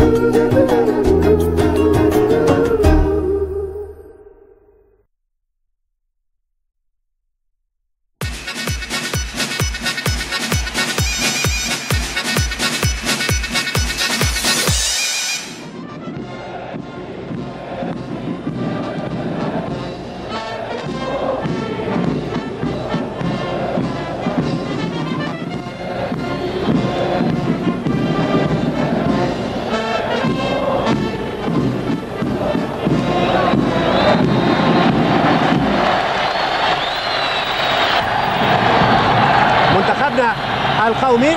منتخبنا القومي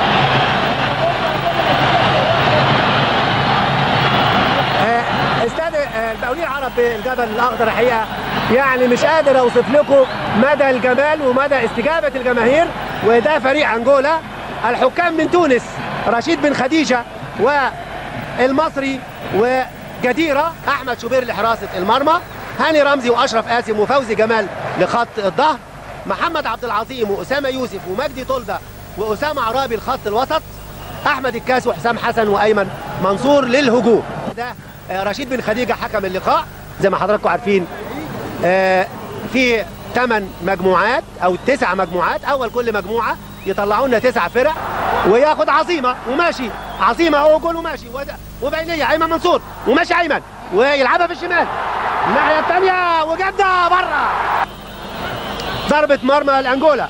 آه، استاد آه، المقاولين العرب بالجبل الاخضر الحقيقه يعني مش قادر اوصف لكم مدى الجمال ومدى استجابه الجماهير وده فريق انجولا الحكام من تونس رشيد بن خديجه والمصري وجديره احمد شوبير لحراسه المرمى هاني رمزي واشرف قاسم وفوزي جمال لخط الظهر محمد عبد العظيم واسامه يوسف ومجدي طلبه واسامه عرابي لخط الوسط احمد الكاس وحسام حسن وايمن منصور للهجوم ده آه، رشيد بن خديجه حكم اللقاء زي ما حضراتكم عارفين آه، في ثمان مجموعات او تسع مجموعات اول كل مجموعه يطلعوا لنا تسع فرق وياخد عظيمه وماشي عظيمه اهو جول وماشي وده- وبينيه ايمن منصور وماشي ايمن ويلعبها في الشمال الناحيه الثانيه وجده بره ضربه مرمى الانجولا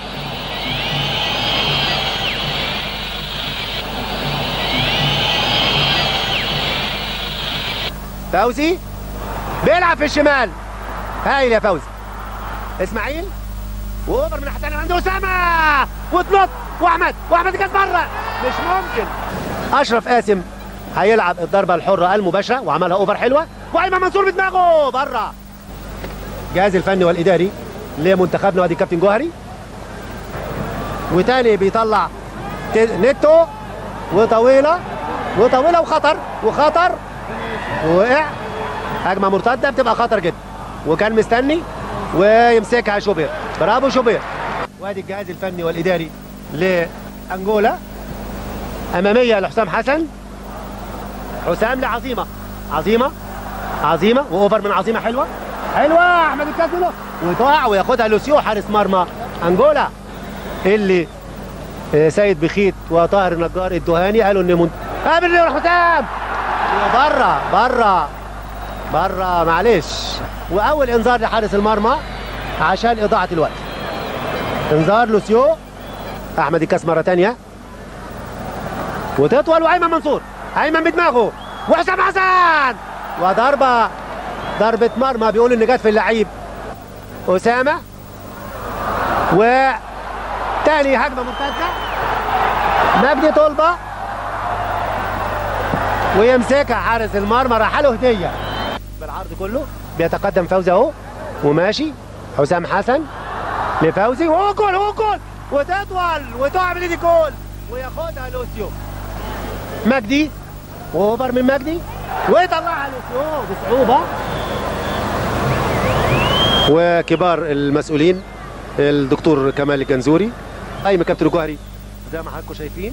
فوزي بيلعب في الشمال هايل يا فوزي اسماعيل واوفر من الناحيه الثانيه عنده اسامه وتنط واحمد واحمد جت بره مش ممكن اشرف قاسم هيلعب الضربه الحره المباشره وعملها اوفر حلوه وايمن منصور بدماغه بره الجهاز الفني والاداري لمنتخبنا وادي كابتن جوهري وتاني بيطلع ت- نتو وطويله وطويله وخطر وخطر وقع هجمه مرتده بتبقى خطر جدا وكان مستني ويمسكها شوبير برافو شوبير وادي الجهاز الفني والاداري لانجولا اماميه لحسام حسن حسام لعظيمه عظيمه عظيمه واوفر من عظيمه حلوه حلوه احمد الكاسينو وتقع وياخدها لوسيو حارس مرمى انجولا اللي آه، سيد بخيت وطاهر النجار الدهاني قالوا ان من... قابل يا حسام بره بره بره معلش واول انذار لحارس المرمى عشان اضاعه الوقت انذار لوسيو احمد الكاس مره تانية وتطول وايمن منصور ايمن بدماغه وحسام حسن وضربه ضربه مرمى بيقول ان جت في اللعيب اسامه و تاني هجمه مرتده مجدي طلبه ويمسكها حارس المرمى راح له هديه بالعرض كله بيتقدم فوزي اهو وماشي حسام حسن لفوزي وهو جول هو جول وتطول وتقع من ايدي جول وياخدها لوسيو مجدي واوفر من مجدي ويطلعها لوسيو بصعوبه وكبار المسؤولين الدكتور كمال الجنزوري قايم كابتن الجوهري زي ما حضراتكم شايفين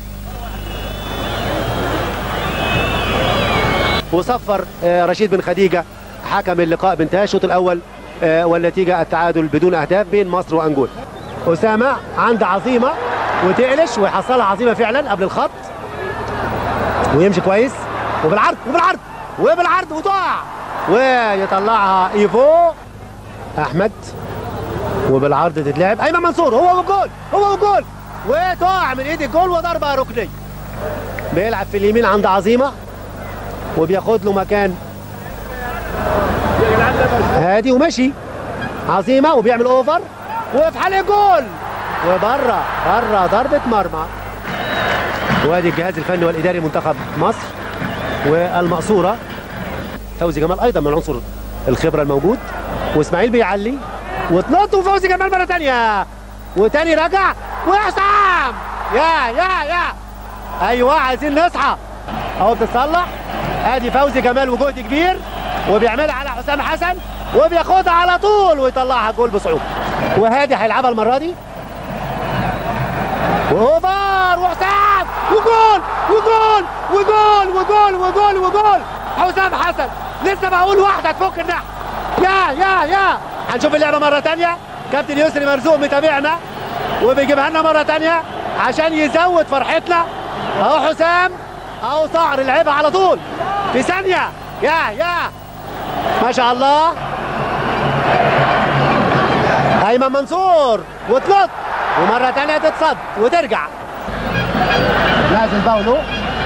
وصفر آه، رشيد بن خديجه حكم اللقاء بانتهاء الشوط الاول آه، والنتيجه التعادل بدون اهداف بين مصر وانجول اسامه عند عظيمه وتقلش ويحصلها عظيمه فعلا قبل الخط ويمشي كويس وبالعرض وبالعرض وبالعرض وتقع ويطلعها ايفو احمد وبالعرض تتلعب ايمن منصور هو والجول هو والجول وتقع من ايد الجول وضربه ركنيه بيلعب في اليمين عند عظيمه وبياخد له مكان هادي ومشي عظيمه وبيعمل اوفر وفي حال الجول وبره بره ضربه مرمى وادي الجهاز الفني والاداري منتخب مصر والمقصوره فوزي جمال ايضا من عنصر الخبره الموجود واسماعيل بيعلي وتنط وفوزي جمال مره ثانيه وتاني رجع وحسام يا يا يا ايوه عايزين نصحى اهو بتصلح ادي فوزي جمال وجهد كبير وبيعملها على حسام حسن وبياخدها على طول ويطلعها جول بصعوبه وهادي هيلعبها المره دي واوفر وحسام وجول وجول وجول وجول وجول وجول حسام حسن لسه بقول واحده تفك النحو يا يا يا هنشوف اللعبه مره تانية كابتن يسري مرزوق متابعنا وبيجيبها لنا مره تانية عشان يزود فرحتنا اهو حسام اهو صقر لعبها على طول في ثانيه يا يا ما شاء الله ايمن منصور وتنط ومره تانية تتصد وترجع نازل باولو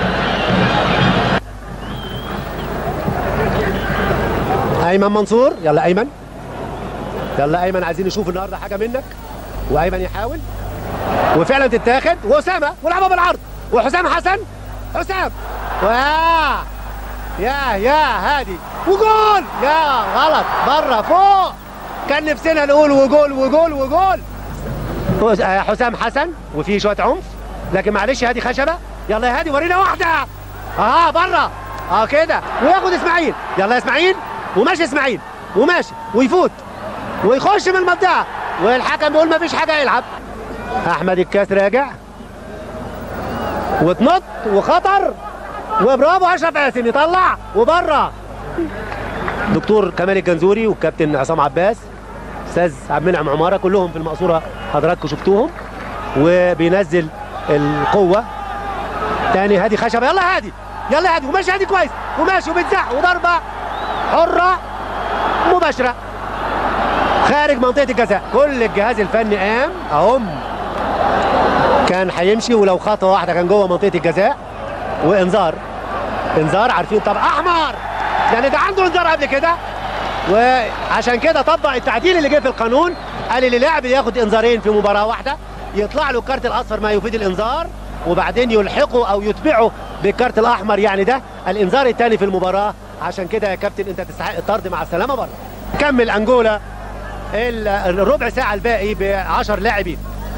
ايمن منصور يلا ايمن يلا ايمن عايزين نشوف النهارده حاجه منك وايمن يحاول وفعلا تتاخد واسامه ولعبها بالعرض وحسام حسن حسام ويا يا يا هادي وجول يا غلط بره فوق كان نفسنا نقول وجول وجول وجول حس- آه، حسام حسن وفي شويه عنف لكن معلش هادي خشبه يلا يا هادي ورينا واحده اه بره اه كده وياخد اسماعيل يلا يا اسماعيل وماشي اسماعيل وماشي ويفوت ويخش من المنطقه والحكم بيقول ما فيش حاجه يلعب احمد الكاس راجع وتنط وخطر وبرافو اشرف قاسم يطلع وبره دكتور كمال الجنزوري والكابتن عصام عباس استاذ عبد المنعم عماره كلهم في المقصوره حضراتكم شفتوهم وبينزل القوه تاني هادي خشبه يلا هادي يلا هادي وماشي هادي كويس وماشي وبتزق وضربه حره مباشره خارج منطقه الجزاء كل الجهاز الفني قام اهم كان هيمشي ولو خطوه واحده كان جوه منطقه الجزاء وانذار انذار عارفين طبعا احمر يعني ده عنده انذار قبل كده وعشان كده طبق التعديل اللي جه في القانون قال اللي لاعب ياخد انذارين في مباراه واحده يطلع له الكارت الاصفر ما يفيد الانذار وبعدين يلحقه او يتبعه بالكارت الاحمر يعني ده الانذار الثاني في المباراه عشان كده يا كابتن انت تستحق الطرد مع السلامه بره كمل انجولا ال- الربع ساعه الباقي ب 10 لاعبين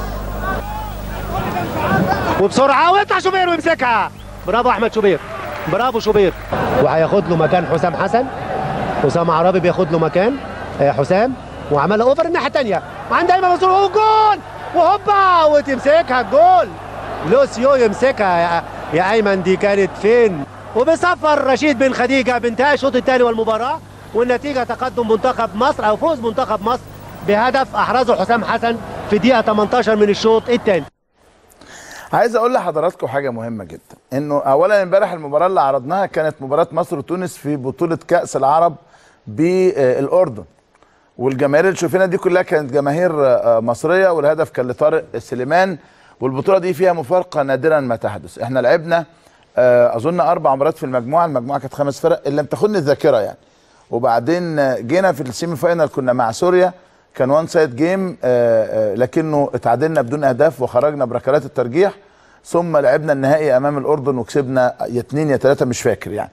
وبسرعه ويطلع شوبير ويمسكها برافو احمد شوبير برافو شوبير وهياخد له مكان حسام حسن حسام عرابي بياخد له مكان آه، حسام وعملها اوفر الناحيه الثانيه وعند ايمن منصور وجول وهوبا وتمسكها الجول لوسيو يمسكها يا, يا ايمن دي كانت فين وبيصفر رشيد بن خديجه بانتهاء الشوط الثاني والمباراه والنتيجه تقدم منتخب مصر او فوز منتخب مصر بهدف احرزه حسام حسن في دقيقه 18 من الشوط الثاني عايز اقول لحضراتكم حاجه مهمه جدا انه اولا امبارح المباراه اللي عرضناها كانت مباراه مصر وتونس في بطوله كاس العرب بالاردن والجماهير اللي شوفينا دي كلها كانت جماهير آه، مصريه والهدف كان لطارق سليمان والبطوله دي فيها مفارقه نادرا ما تحدث احنا لعبنا آه، اظن اربع مباريات في المجموعه المجموعه كانت خمس فرق اللي لم تخن الذاكره يعني وبعدين آه، جينا في السيمي فاينال كنا مع سوريا كان وان سايد جيم لكنه اتعادلنا بدون اهداف وخرجنا بركلات الترجيح ثم لعبنا النهائي امام الاردن وكسبنا يا اتنين يا تلاته مش فاكر يعني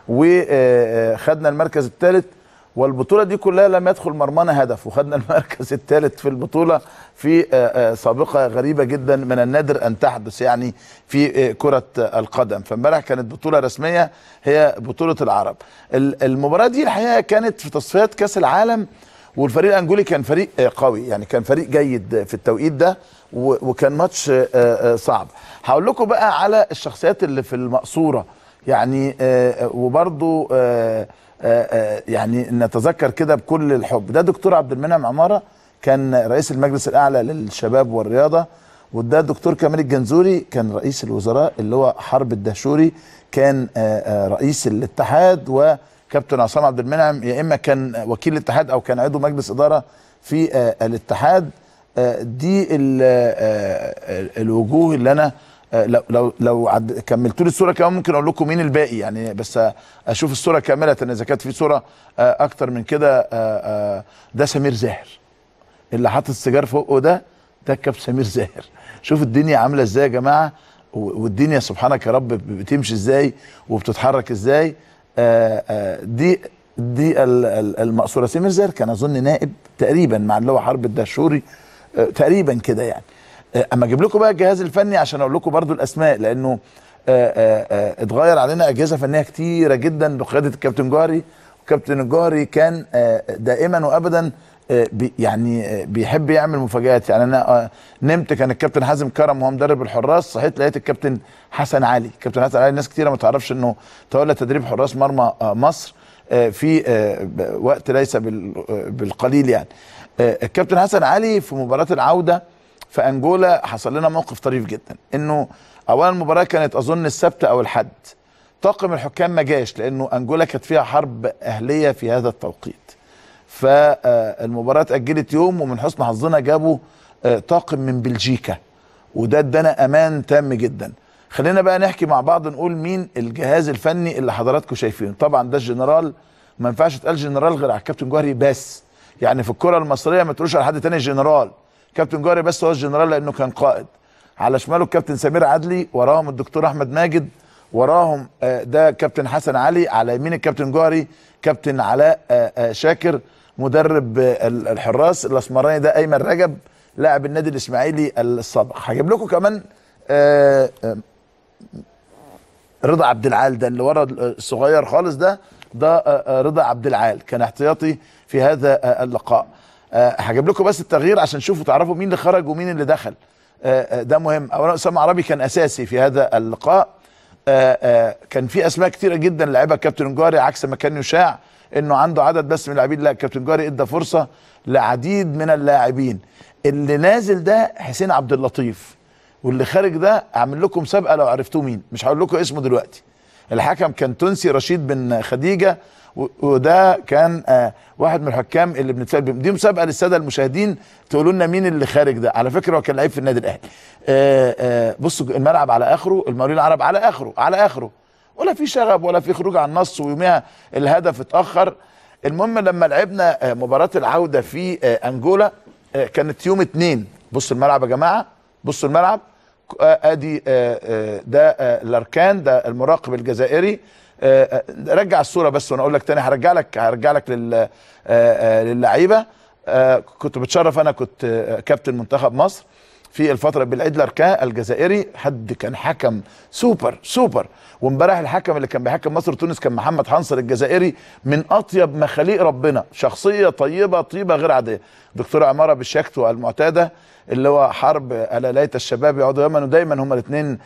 وخدنا المركز الثالث والبطوله دي كلها لم يدخل مرمانا هدف وخدنا المركز الثالث في البطوله في آه، آه، سابقه غريبه جدا من النادر ان تحدث يعني في آه، كره آه، القدم فامبارح كانت بطوله رسميه هي بطوله العرب ال- المباراه دي الحقيقه كانت في تصفيات كاس العالم والفريق الانجولي كان فريق آه، قوي يعني كان فريق جيد في التوقيت ده و- وكان ماتش آه، آه، صعب هقول لكم بقى على الشخصيات اللي في المقصوره يعني آه، وبرضو آه، آه، آه، يعني نتذكر كده بكل الحب ده دكتور عبد المنعم عماره كان رئيس المجلس الاعلى للشباب والرياضه وده الدكتور كمال الجنزوري كان رئيس الوزراء اللي هو حرب الدهشوري كان آه، آه، رئيس الاتحاد وكابتن عصام عبد المنعم يا اما كان وكيل الاتحاد او كان عضو مجلس اداره في آه، الاتحاد آه، دي ال- آه، آه، الوجوه اللي انا آه، لو لو لو عد- كملتوا لي الصوره كمان ممكن اقول لكم مين الباقي يعني بس آه، اشوف الصوره كامله اذا كانت في صوره آه، اكتر من كده آه، آه، ده سمير زاهر اللي حاطط السيجار فوقه ده ده كاب سمير زاهر شوف الدنيا عامله ازاي يا جماعه و- والدنيا سبحانك يا رب بتمشي ازاي وبتتحرك ازاي آه، آه، دي دي ال- ال- المقصوره سمير زاهر كان اظن نائب تقريبا مع اللي هو حرب الدهشوري آه، تقريبا كده يعني آه، اما اجيب لكم بقى الجهاز الفني عشان اقول لكم برضو الاسماء لانه آه، آه، آه، اتغير علينا اجهزه فنيه كتيره جدا بقياده الكابتن جوهري وكابتن الجوهري كان آه، دائما وابدا آه، بي يعني آه، بيحب يعمل مفاجآت يعني انا آه، نمت كان الكابتن حازم كرم وهو مدرب الحراس صحيت لقيت الكابتن حسن علي الكابتن حسن علي ناس كتيره ما تعرفش انه تولى تدريب حراس مرمى آه، مصر آه، في آه، ب- وقت ليس بال- آه، بالقليل يعني آه، الكابتن حسن علي في مباراه العوده في انجولا حصل لنا موقف طريف جدا انه اولا المباراه كانت اظن السبت او الحد طاقم الحكام ما جاش لانه انجولا كانت فيها حرب اهليه في هذا التوقيت فالمباراه اتاجلت يوم ومن حسن حظنا جابوا آه، طاقم من بلجيكا وده ادانا امان تام جدا خلينا بقى نحكي مع بعض نقول مين الجهاز الفني اللي حضراتكم شايفينه طبعا ده الجنرال ما ينفعش تقال جنرال غير على الكابتن جوهري بس يعني في الكره المصريه ما تقولوش على حد تاني جنرال كابتن جوهري بس هو الجنرال لانه كان قائد على شماله الكابتن سمير عدلي وراهم الدكتور احمد ماجد وراهم آه، ده كابتن حسن علي على يمين الكابتن جوهري كابتن علاء آه، آه، شاكر مدرب آه، ال- الحراس الاسمراني ده ايمن رجب لاعب النادي الاسماعيلي السابق هجيب لكم كمان آه، آه، رضا عبد العال ده اللي ورا الصغير خالص ده ده آه، آه، رضا عبد العال كان احتياطي في هذا آه، اللقاء آه، هجيب لكم بس التغيير عشان تشوفوا تعرفوا مين اللي خرج ومين اللي دخل آه، آه، ده مهم اولا اسامه عربي كان اساسي في هذا اللقاء آه، آه، كان في اسماء كتيره جدا لعبها الكابتن جاري عكس ما كان يشاع انه عنده عدد بس من اللاعبين لا الكابتن جاري ادى فرصه لعديد من اللاعبين اللي نازل ده حسين عبد اللطيف واللي خارج ده اعمل لكم مسابقه لو عرفتوه مين مش هقول لكم اسمه دلوقتي الحكم كان تونسي رشيد بن خديجه و- وده كان آه واحد من الحكام اللي بنتفائل بيهم دي مسابقه للساده المشاهدين تقولوا لنا مين اللي خارج ده على فكره هو كان لعيب في النادي الاهلي آه آه بصوا الملعب على اخره المقاولين العرب على اخره على اخره ولا في شغب ولا في خروج عن النص ويوميها الهدف اتاخر المهم لما لعبنا آه مباراه العوده في آه انجولا آه كانت يوم اتنين بصوا الملعب يا جماعه بصوا الملعب آه، ادي آه، آه، ده آه، الاركان ده المراقب الجزائري آه، آه، رجع الصوره بس وانا اقول لك تاني هرجع لك هرجع لك لل آه، آه، للعيبه آه، كنت بتشرف انا كنت آه، كابتن منتخب مصر في الفتره بالعيد لاركان الجزائري حد كان حكم سوبر سوبر وامبارح الحكم اللي كان بيحكم مصر وتونس كان محمد حنصر الجزائري من اطيب مخاليق ربنا شخصيه طيبه طيبه غير عاديه دكتور عماره بالشكوى المعتاده اللي هو حرب الا ليت الشباب يقعدوا يوما ودايما هما الاثنين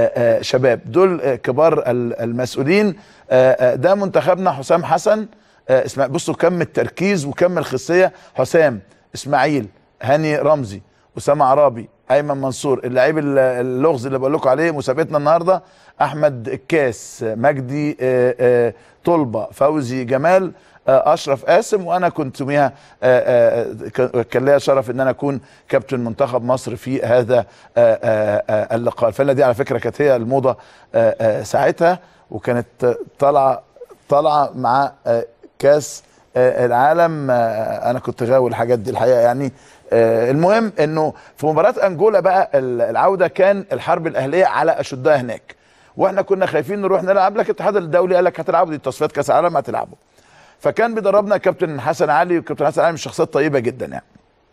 شباب دول آه، كبار ال- المسؤولين آه، آه، ده منتخبنا حسام حسن آه، اسمع بصوا كم التركيز وكم الخصيه حسام اسماعيل هاني رمزي اسامه عرابي ايمن منصور اللعيب ال- اللغز اللي بقول لكم عليه مسابقتنا النهارده احمد الكاس مجدي آه، آه، طلبه فوزي جمال آه، اشرف قاسم وانا كنت يوميها آه، آه، ك- كان ليا شرف ان انا اكون كابتن منتخب مصر في هذا آه، آه، آه، اللقاء الفنه دي على فكره كانت هي الموضه آه، آه، ساعتها وكانت آه، طالعه طالعه مع آه، كاس آه، العالم آه، انا كنت غاوي الحاجات دي الحقيقه يعني آه، المهم انه في مباراه انجولا بقى ال- العوده كان الحرب الاهليه على اشدها هناك واحنا كنا خايفين نروح نلعب لك الاتحاد الدولي قال لك هتلعبوا دي تصفيات كاس العالم هتلعبوا فكان بيدربنا كابتن حسن علي وكابتن حسن علي من شخصيات طيبه جدا يعني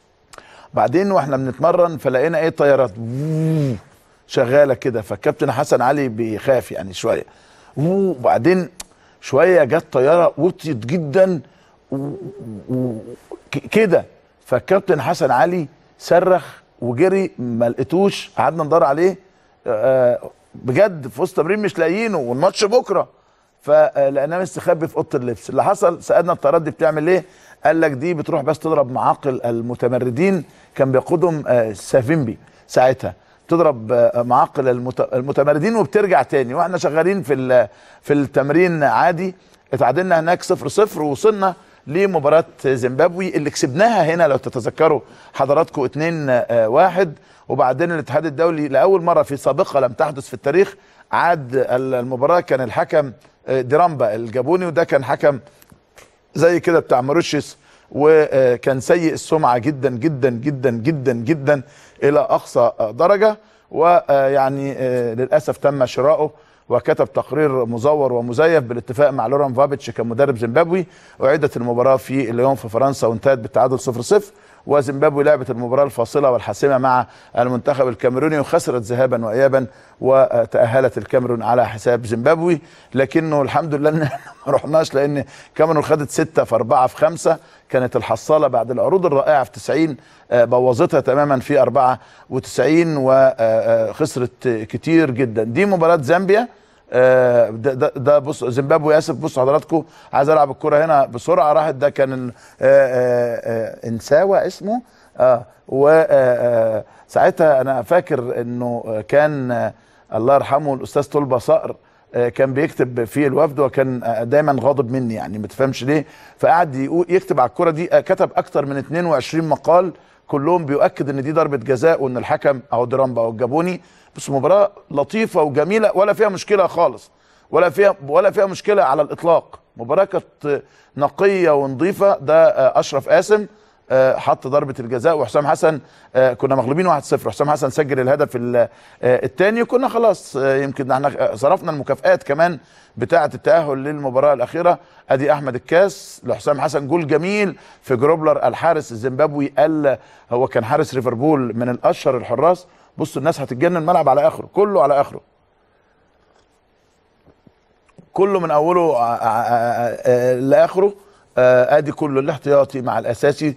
بعدين واحنا بنتمرن فلقينا ايه طيارات شغاله كده فالكابتن حسن علي بيخاف يعني شويه وبعدين شويه جت طياره وطيت جدا و- و- ك- كده فالكابتن حسن علي صرخ وجري ما لقيتوش قعدنا ندور عليه آه، بجد في وسط تمرين مش لاقيينه والماتش بكره فلقيناه مستخبي في اوضه اللبس اللي حصل سالنا الطيارات دي بتعمل ايه قال لك دي بتروح بس تضرب معاقل المتمردين كان بيقودهم آه، سافيمبي ساعتها تضرب آه، معاقل المت- المتمردين وبترجع تاني واحنا شغالين في ال- في التمرين عادي اتعادلنا هناك صفر صفر ووصلنا لمباراة زيمبابوي اللي كسبناها هنا لو تتذكروا حضراتكم 2 آه، واحد وبعدين الاتحاد الدولي لأول مرة في سابقة لم تحدث في التاريخ عاد ال- المباراة كان الحكم آه، ديرامبا الجابوني وده كان حكم زي كده بتاع موريشيوس وكان سيء السمعه جدا جدا جدا جدا جدا الى اقصى درجه ويعني للاسف تم شراؤه وكتب تقرير مزور ومزيف بالاتفاق مع لوران فابيتش كمدرب زيمبابوي اعيدت المباراه في اليوم في فرنسا وانتهت بالتعادل 0-0 وزيمبابوي لعبت المباراه الفاصله والحاسمه مع المنتخب الكاميروني وخسرت ذهابا وايابا وتاهلت الكاميرون على حساب زيمبابوي لكنه الحمد لله ان احنا رحناش لان كاميرون خدت ستة في أربعة في خمسة كانت الحصالة بعد العروض الرائعة في 90 آه، بوظتها تماما في 94 وخسرت كتير جدا دي مباراة زامبيا آه، ده, ده, ده بص زيمبابوي اسف بصوا حضراتكم عايز العب الكرة هنا بسرعة راحت ده كان آه، آه، آه، انساوى اسمه اه وساعتها انا فاكر انه كان آه، الله يرحمه الاستاذ طلبه صقر آه، كان بيكتب في الوفد وكان آه، دايما غاضب مني يعني ما تفهمش ليه فقعد يقول يكتب على الكره دي آه، كتب اكتر من 22 مقال كلهم بيؤكد ان دي ضربه جزاء وان الحكم او درامبا او الجابوني بس مباراه لطيفه وجميله ولا فيها مشكله خالص ولا فيها ولا فيها مشكله على الاطلاق مباراه كانت نقيه ونظيفه ده آه، اشرف قاسم آه، حط ضربه الجزاء وحسام حسن آه، كنا مغلوبين 1-0 حسام حسن سجل الهدف الثاني كنا خلاص آه، يمكن احنا صرفنا المكافآت كمان بتاعه التاهل للمباراه الاخيره ادي احمد الكاس لحسام حسن جول جميل في جروبلر الحارس الزيمبابوي قال هو كان حارس ليفربول من الاشهر الحراس بصوا الناس هتتجنن الملعب على اخره كله على اخره كله من اوله ع- ع- ع- لاخره آه، ادي كله الاحتياطي مع الاساسي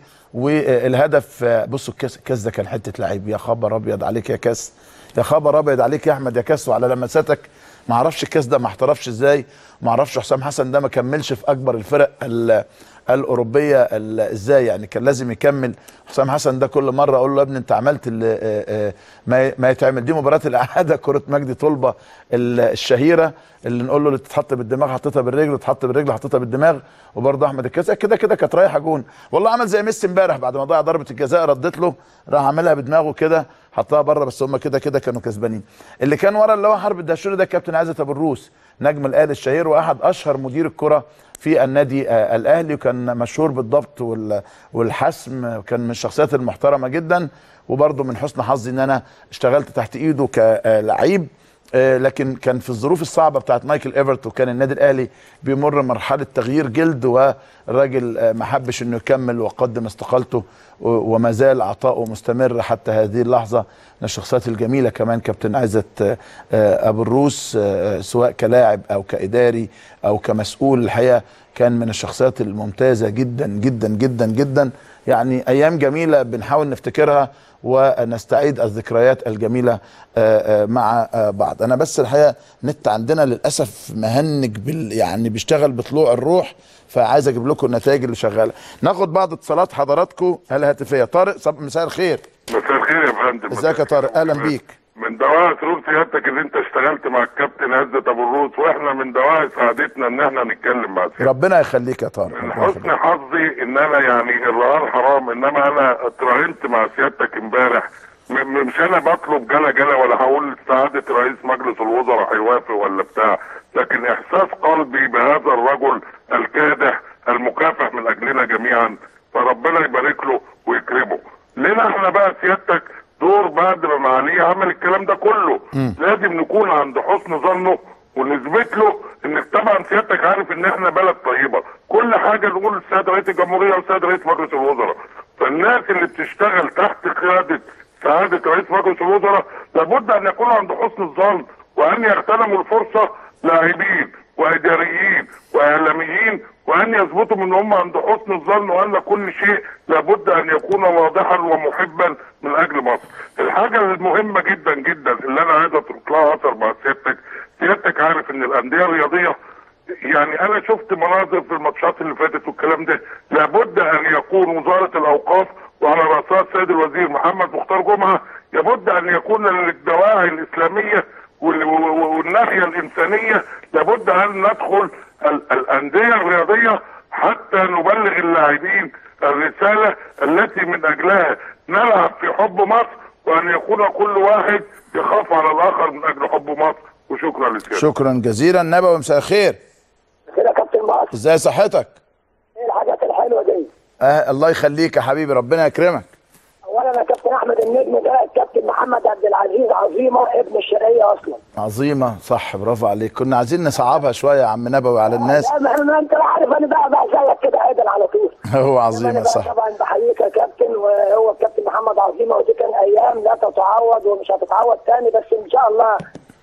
والهدف آه، بصوا الكاس الكاس ده كان حته لعيب يا خبر ابيض عليك يا كاس يا خبر ابيض عليك يا احمد يا كاس وعلى لمساتك ما اعرفش الكاس ده ما احترفش ازاي ما اعرفش حسام حسن ده ما كملش في اكبر الفرق ال- الاوروبيه ال- ازاي يعني كان لازم يكمل حسام حسن ده كل مره اقول له يا ابني انت عملت ال- آه، آه، ما ما يتعمل دي مباراه الاعاده كره مجدي طلبه ال- الشهيره اللي نقول له اللي تتحط بالدماغ حطيتها بالرجل تتحط بالرجل حطيتها بالدماغ وبرضه احمد الكاس كده كده كانت رايحه جون والله عمل زي ميسي امبارح بعد ما ضيع ضربه الجزاء ردت له راح عاملها بدماغه كده حطها بره بس هم كده كده كانوا كسبانين اللي كان ورا اللي هو حرب الدهشوري ده كابتن عزت ابو الروس نجم الاهلي الشهير واحد اشهر مدير الكره في النادي آه، الاهلي وكان مشهور بالضبط وال- والحسم كان من الشخصيات المحترمه جدا وبرضه من حسن حظي ان انا اشتغلت تحت ايده كلعيب آه، لكن كان في الظروف الصعبه بتاعت مايكل ايفرت وكان النادي الاهلي بيمر مرحله تغيير جلد والراجل آه، ما حبش انه يكمل وقدم استقالته و- وما زال عطاؤه مستمر حتى هذه اللحظه من الشخصيات الجميله كمان كابتن عزت آه، آه، ابو الروس آه، سواء كلاعب او كاداري او كمسؤول الحقيقه كان من الشخصيات الممتازه جدا جدا جدا جدا يعني ايام جميله بنحاول نفتكرها ونستعيد الذكريات الجميله آه، آه، مع آه، بعض انا بس الحقيقه نت عندنا للاسف مهنج بال يعني بيشتغل بطلوع الروح فعايز اجيب لكم النتائج اللي شغاله ناخد بعض اتصالات حضراتكم الهاتفيه طارق صب مساء الخير مساء الخير يا فندم ازيك يا طارق اهلا بيك من دواعي سرور سيادتك ان انت اشتغلت مع الكابتن عزت ابو الروس واحنا من دواعي سعادتنا ان احنا نتكلم مع سيادتك ربنا يخليك يا طارق من ربنا يخليك. حسن حظي ان انا يعني الرهان حرام انما انا اتراهنت مع سيادتك امبارح م- م- مش انا بطلب جلا جلا ولا هقول سعاده رئيس مجلس الوزراء هيوافق ولا بتاع لكن احساس قلبي بهذا الرجل الكادح المكافح من اجلنا جميعا فربنا يبارك له ويكرمه لنا احنا بقى سيادتك دور بعد ما معاليه عمل الكلام ده كله لازم نكون عند حسن ظنه ونثبت له انك طبعا سيادتك عارف ان احنا بلد طيبه كل حاجه نقول السيد رئيس الجمهوريه والسيد رئيس مجلس الوزراء فالناس اللي بتشتغل تحت قياده سعاده رئيس مجلس الوزراء لابد ان يكونوا عند حسن الظن وان يغتنموا الفرصه لاعبين واداريين واعلاميين وان يثبتوا ان هم عند حسن الظن وان كل شيء لابد ان يكون واضحا ومحبا من اجل مصر. الحاجه المهمه جدا جدا اللي انا عايز اترك لها اثر مع سيادتك، سيادتك عارف ان الانديه الرياضيه يعني انا شفت مناظر في الماتشات اللي فاتت والكلام ده لابد ان يكون وزاره الاوقاف وعلى راسها السيد الوزير محمد مختار جمعه لابد ان يكون للدواعي الاسلاميه وال- و- والناحيه الانسانيه لابد ان ندخل ال- الانديه الرياضيه حتى نبلغ اللاعبين الرساله التي من اجلها نلعب في حب مصر وان يكون كل واحد يخاف على الاخر من اجل حب مصر وشكرا لسيادتك شكرا جزيلا نبوي مساء الخير كده كابتن مصر ازاي صحتك ايه الحاجات الحلوه دي آه الله يخليك يا حبيبي ربنا يكرمك اولا انا كابتن احمد النجم ده الكابتن محمد عبد العزيز عظيمه ابن الشرقيه اصلا عظيمه صح برافو عليك كنا عايزين نصعبها شويه يا عم نبوي على الناس لا ما ما انت عارف انا بقى بقى زيك كده عادل على طول هو إنما عظيمه أنا بقى صح طبعا بحييك يا كابتن وهو الكابتن محمد عظيمه ودي كان ايام لا تتعوض ومش هتتعوض تاني بس ان شاء الله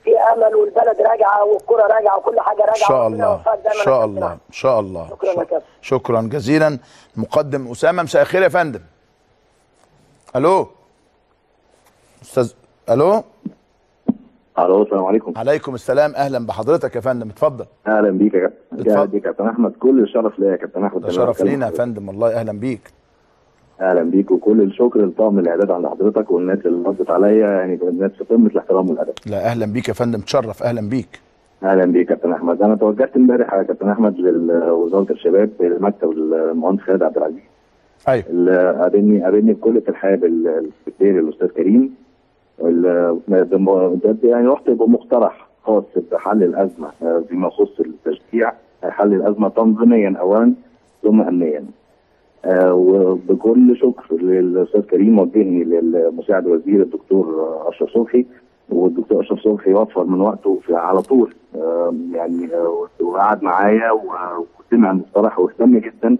في امل والبلد راجعه والكره راجعه وكل حاجه راجعه ان شاء وربنا الله يوفقك ان دايما يا شاء كابتن الله أحمد. ان شاء الله شكراً يا كابتن. شكرا جزيلا مقدم اسامه مساء الخير يا فندم الو استاذ الو الو السلام عليكم عليكم السلام اهلا بحضرتك يا فندم اتفضل اهلا بيك يا كابتن اتفضل. اهلا بيك يا كابتن احمد كل الشرف ليا يا كابتن احمد ده أنا شرف بتكلم لينا يا حضرتك. فندم والله اهلا بيك اهلا بيك وكل الشكر لطاقم الاعداد عند حضرتك والناس اللي ردت عليا يعني الناس في قمه الاحترام والادب لا اهلا بيك يا فندم تشرف اهلا بيك اهلا بيك يا كابتن احمد انا توجهت امبارح يا كابتن احمد لوزاره الشباب المكتب المهندس خالد عبد العزيز ايوه اللي قابلني قابلني بكل ترحاب ال- السكرتير الاستاذ كريم ال- بم- بجد يعني رحت بمقترح خاص بحل الازمه آه، فيما يخص التشجيع حل الازمه تنظيميا اولا ثم امنيا آه، وبكل شكر للاستاذ كريم وجهني للمساعد وزير الدكتور اشرف صبحي والدكتور اشرف صبحي وفر من وقته في على طول آه، يعني آه، وقعد معايا و- وسمع المقترح واهتم جدا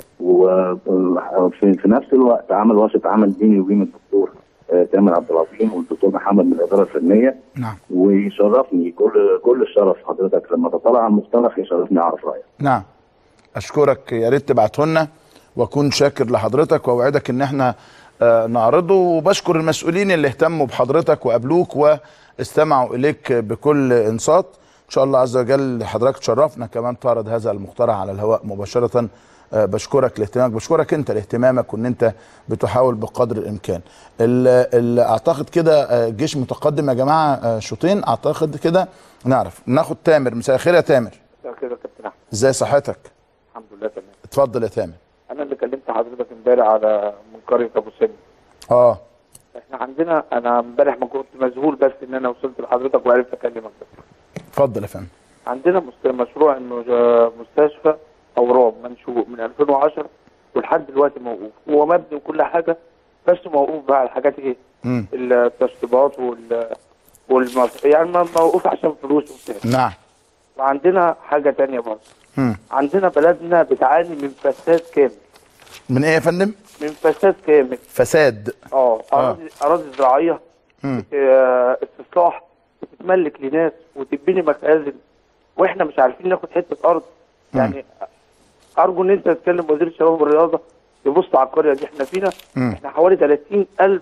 وفي في نفس الوقت عمل ورشه عمل بيني وبين الدكتور آه، تامر عبد العظيم والدكتور محمد من الاداره الفنيه نعم ويشرفني كل كل الشرف حضرتك لما تطلع على المقترح يشرفني اعرف رايك نعم اشكرك يا ريت تبعته لنا واكون شاكر لحضرتك واوعدك ان احنا آه، نعرضه وبشكر المسؤولين اللي اهتموا بحضرتك وقابلوك واستمعوا اليك بكل انصات ان شاء الله عز وجل حضرتك تشرفنا كمان تعرض هذا المقترح على الهواء مباشره آه، بشكرك لاهتمامك بشكرك انت لاهتمامك وان انت بتحاول بقدر الامكان ال- ال- اعتقد كده آه، الجيش متقدم يا جماعه آه، شوطين اعتقد كده نعرف ناخد تامر مساء الخير يا تامر مساء الخير يا كابتن احمد ازاي صحتك الحمد لله تمام اتفضل يا تامر انا اللي كلمت حضرتك امبارح على من قريه ابو سن اه احنا عندنا انا امبارح ما كنت مذهول بس ان انا وصلت لحضرتك وعرفت اكلمك بس اتفضل يا فندم عندنا مست- مشروع انه جا- مستشفى اورام منشوء من 2010 ولحد دلوقتي موقوف هو مبني وكل حاجه بس موقوف بقى على الحاجات ايه مم. التشطيبات وال والمص... يعني م- موقوف عشان فلوس وبتاع نعم وعندنا حاجه تانية برضه مم. عندنا بلدنا بتعاني من فساد كامل من ايه يا فندم من فساد كامل فساد اه اراضي اراضي زراعيه مم. بت- آه، استصلاح بتتملك لناس وتبني مخازن واحنا مش عارفين ناخد حته ارض يعني ارجو ان انت تتكلم وزير الشباب والرياضه يبص على القريه دي احنا فينا مم. احنا حوالي 30000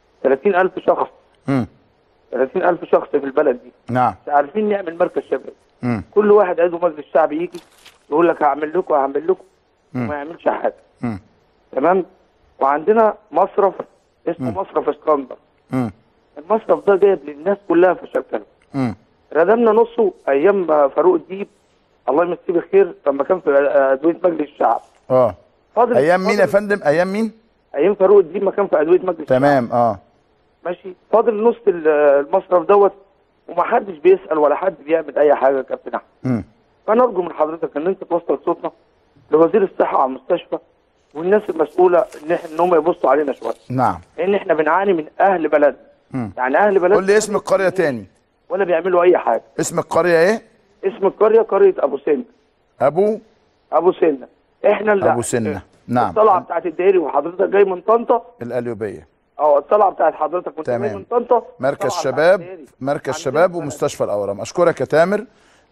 30000 شخص مم. 30000 شخص في البلد دي نعم مش عارفين نعمل مركز شباب مم. كل واحد عضو مجلس الشعب يجي يقول لك هعمل لكم هعمل لكم مم. وما يعملش حاجه مم. تمام وعندنا مصرف اسمه مصرف اسكندر مم. المصرف ده جايب للناس كلها في شكله مم. ردمنا نصه ايام فاروق الديب الله يمسيه بالخير لما كان في ادويه مجلس الشعب اه فاضل ايام مين يا فاضل- فندم ايام مين ايام فاروق الديب ما كان في ادويه مجلس الشعب تمام اه ماشي فاضل نص ال- المصرف دوت ومحدش بيسال ولا حد بيعمل اي حاجه يا كابتن احمد مم. فانا ارجو من حضرتك ان انت توصل صوتنا لوزير الصحه على المستشفى والناس المسؤوله ان احنا ان هم يبصوا علينا شويه نعم لان احنا بنعاني من اهل بلدنا مم. يعني اهل بلدنا قول لي اسم القريه تاني ولا بيعملوا اي حاجه اسم القريه ايه اسم القريه قريه ابو سن ابو ابو سنه احنا اللي ابو سنه نعم الطلعه بتاعت الدائري وحضرتك جاي من طنطا القليوبيه او الطلعه بتاعت حضرتك وانت جاي تمام. من طنطا مركز الطلعة بتاعت شباب الدائري. مركز عندنا شباب بلد. ومستشفى الاورام اشكرك يا تامر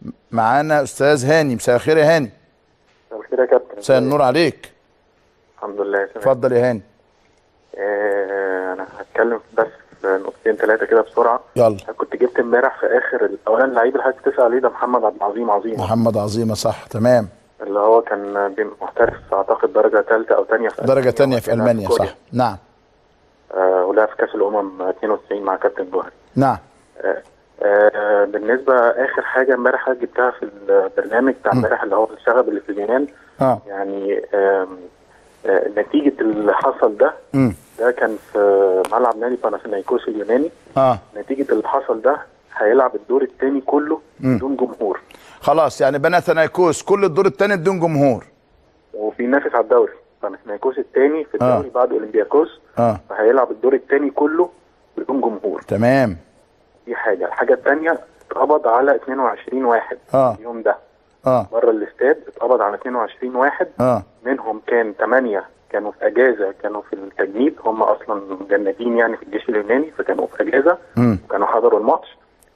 معانا استاذ هاني مساء الخير يا هاني مساء الخير يا كابتن مساء النور عليك الحمد لله تمام اتفضل يا هاني آه انا هتكلم بس في نقطتين ثلاثه كده بسرعه يلا أنا كنت جبت امبارح في اخر اولا اللعيب اللي حضرتك بتسال عليه ده محمد عبد العظيم عظيم محمد عظيمه صح تمام اللي هو كان بي- محترف اعتقد درجه ثالثه او ثانيه في درجه تانية في وكان المانيا كوريا. صح نعم آه ولعب في كاس الامم 92 مع كابتن جوهري نعم آه آه بالنسبه اخر حاجه امبارح حضرتك جبتها في البرنامج بتاع امبارح اللي هو الشغب اللي في اليونان اه يعني آم، آه نتيجه اللي حصل ده امم ده كان في ملعب نادي باناثينايكوس اليوناني اه نتيجة اللي حصل ده هيلعب الدور الثاني كله بدون جمهور خلاص يعني بناثنايكوس كل الدور الثاني بدون جمهور وبينافس على الدوري باناثينايكوس الثاني في الدوري آه. بعد اولمبياكوس اه فهيلعب الدور الثاني كله بدون جمهور تمام دي حاجة الحاجة الثانية اتقبض على 22 واحد آه. اليوم ده اه بره الاستاد اتقبض على 22 واحد اه منهم كان 8 كانوا في اجازه كانوا في التجنيد هم اصلا مجندين يعني في الجيش اليوناني فكانوا في اجازه مم. كانوا حضروا الماتش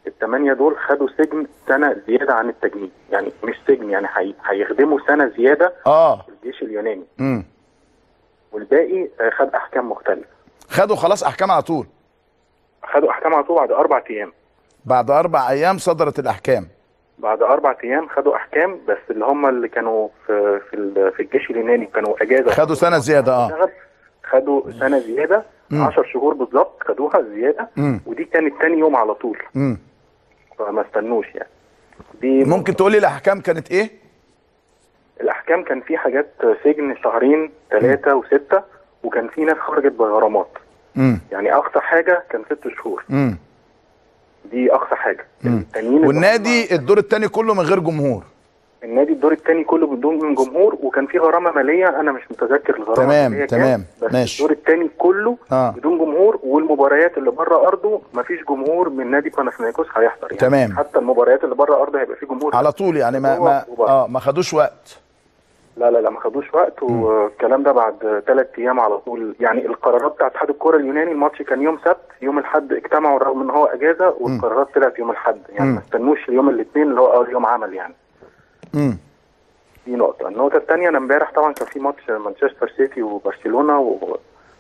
الثمانيه دول خدوا سجن سنه زياده عن التجنيد يعني مش سجن يعني هي- هيخدموا سنه زياده اه في الجيش اليوناني امم والباقي آه، خد احكام مختلفه خدوا خلاص احكام على طول خدوا احكام على طول بعد اربع ايام بعد اربع ايام صدرت الاحكام بعد اربع ايام خدوا احكام بس اللي هم اللي كانوا في في, ال- في الجيش اليوناني كانوا اجازه خدوا سنه زياده اه اشتغل، خدوا سنه زياده 10 شهور بالظبط خدوها زياده مم. ودي كانت تاني يوم على طول امم فما استنوش يعني دي ممكن تقولي الاحكام كانت ايه الاحكام كان في حاجات سجن شهرين ثلاثه وسته وكان في ناس خرجت بغرامات امم يعني اقصى حاجه كان ست شهور امم دي اقصى حاجه التانيين اللي والنادي الدور الثاني كله من غير جمهور هم- النادي الدور الثاني كله بدون جمهور وكان في غرامه ماليه انا مش متذكر الغرامه تمام، المالية كام، تمام، بس ماشي. الدور الثاني كله آه. بدون جمهور والمباريات اللي بره ارضه مفيش جمهور من نادي باناثينايكوس هيحضر يعني تمام. حتى المباريات اللي بره ارضه هيبقى في جمهور على طول يعني ما ما وبره. اه ما خدوش وقت لا لا لا ما خدوش وقت والكلام ده بعد ثلاث ايام على طول يعني القرارات بتاعت اتحاد الكوره اليوناني الماتش كان يوم سبت يوم الاحد اجتمعوا رغم ان هو اجازه والقرارات طلعت يوم الاحد يعني ما استنوش اليوم الاثنين اللي هو اول يوم عمل يعني امم دي نقطه النقطه الثانيه انا امبارح طبعا كان في ماتش مانشستر سيتي وبرشلونه و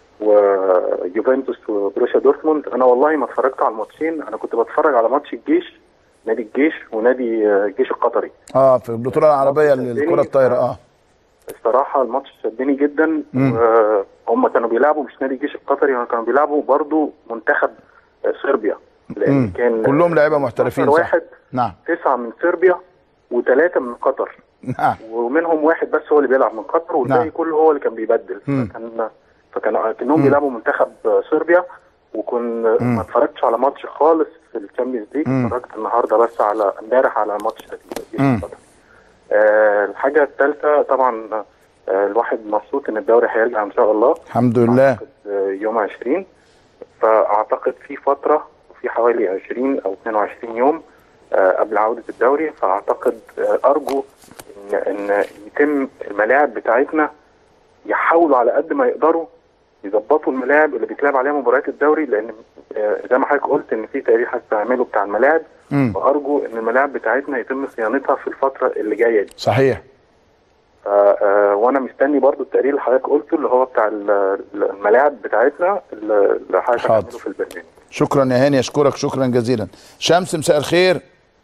ويوفنتوس وبروسيا دورتموند انا والله ما اتفرجت على الماتشين انا كنت بتفرج على ماتش الجيش نادي الجيش ونادي آه، الجيش القطري اه في البطوله العربيه للكره الطايره اه الصراحة الماتش شدني جدا هم كانوا بيلعبوا مش نادي الجيش القطري هم كانوا بيلعبوا برضو منتخب آه، صربيا لأن مم. كان كلهم لعيبه محترفين أكتر صح واحد نعم تسعة من صربيا وثلاثة من قطر نعم ومنهم واحد بس هو اللي بيلعب من قطر والباقي نعم. كله هو اللي كان بيبدل مم. فكان فكانوا كانهم بيلعبوا منتخب آه، صربيا وكن ما اتفرجتش على ماتش خالص في الشامبيونز ليج مم. اتفرجت النهارده بس على امبارح على ماتش الجيش مم. القطري آه الحاجة الثالثة طبعا آه الواحد مبسوط ان الدوري هيرجع ان شاء الله الحمد لله أعتقد، آه، يوم 20 فاعتقد في فترة في حوالي 20 او 22 يوم آه قبل عودة الدوري فاعتقد آه ارجو ان ان يتم الملاعب بتاعتنا يحاولوا على قد ما يقدروا يظبطوا الملاعب اللي بيتلعب عليها مباريات الدوري لان آه، زي ما حضرتك قلت ان في تقرير هتعمله بتاع الملاعب مم. وارجو ان الملاعب بتاعتنا يتم صيانتها في الفتره اللي جايه دي صحيح ف- آه، وانا مستني برضو التقرير اللي حضرتك قلته اللي هو بتاع ال- الملاعب بتاعتنا اللي اللي حضرتك حاضر. هتعمله في البرنامج شكرا يا هاني اشكرك شكرا جزيلا شمس مساء الخير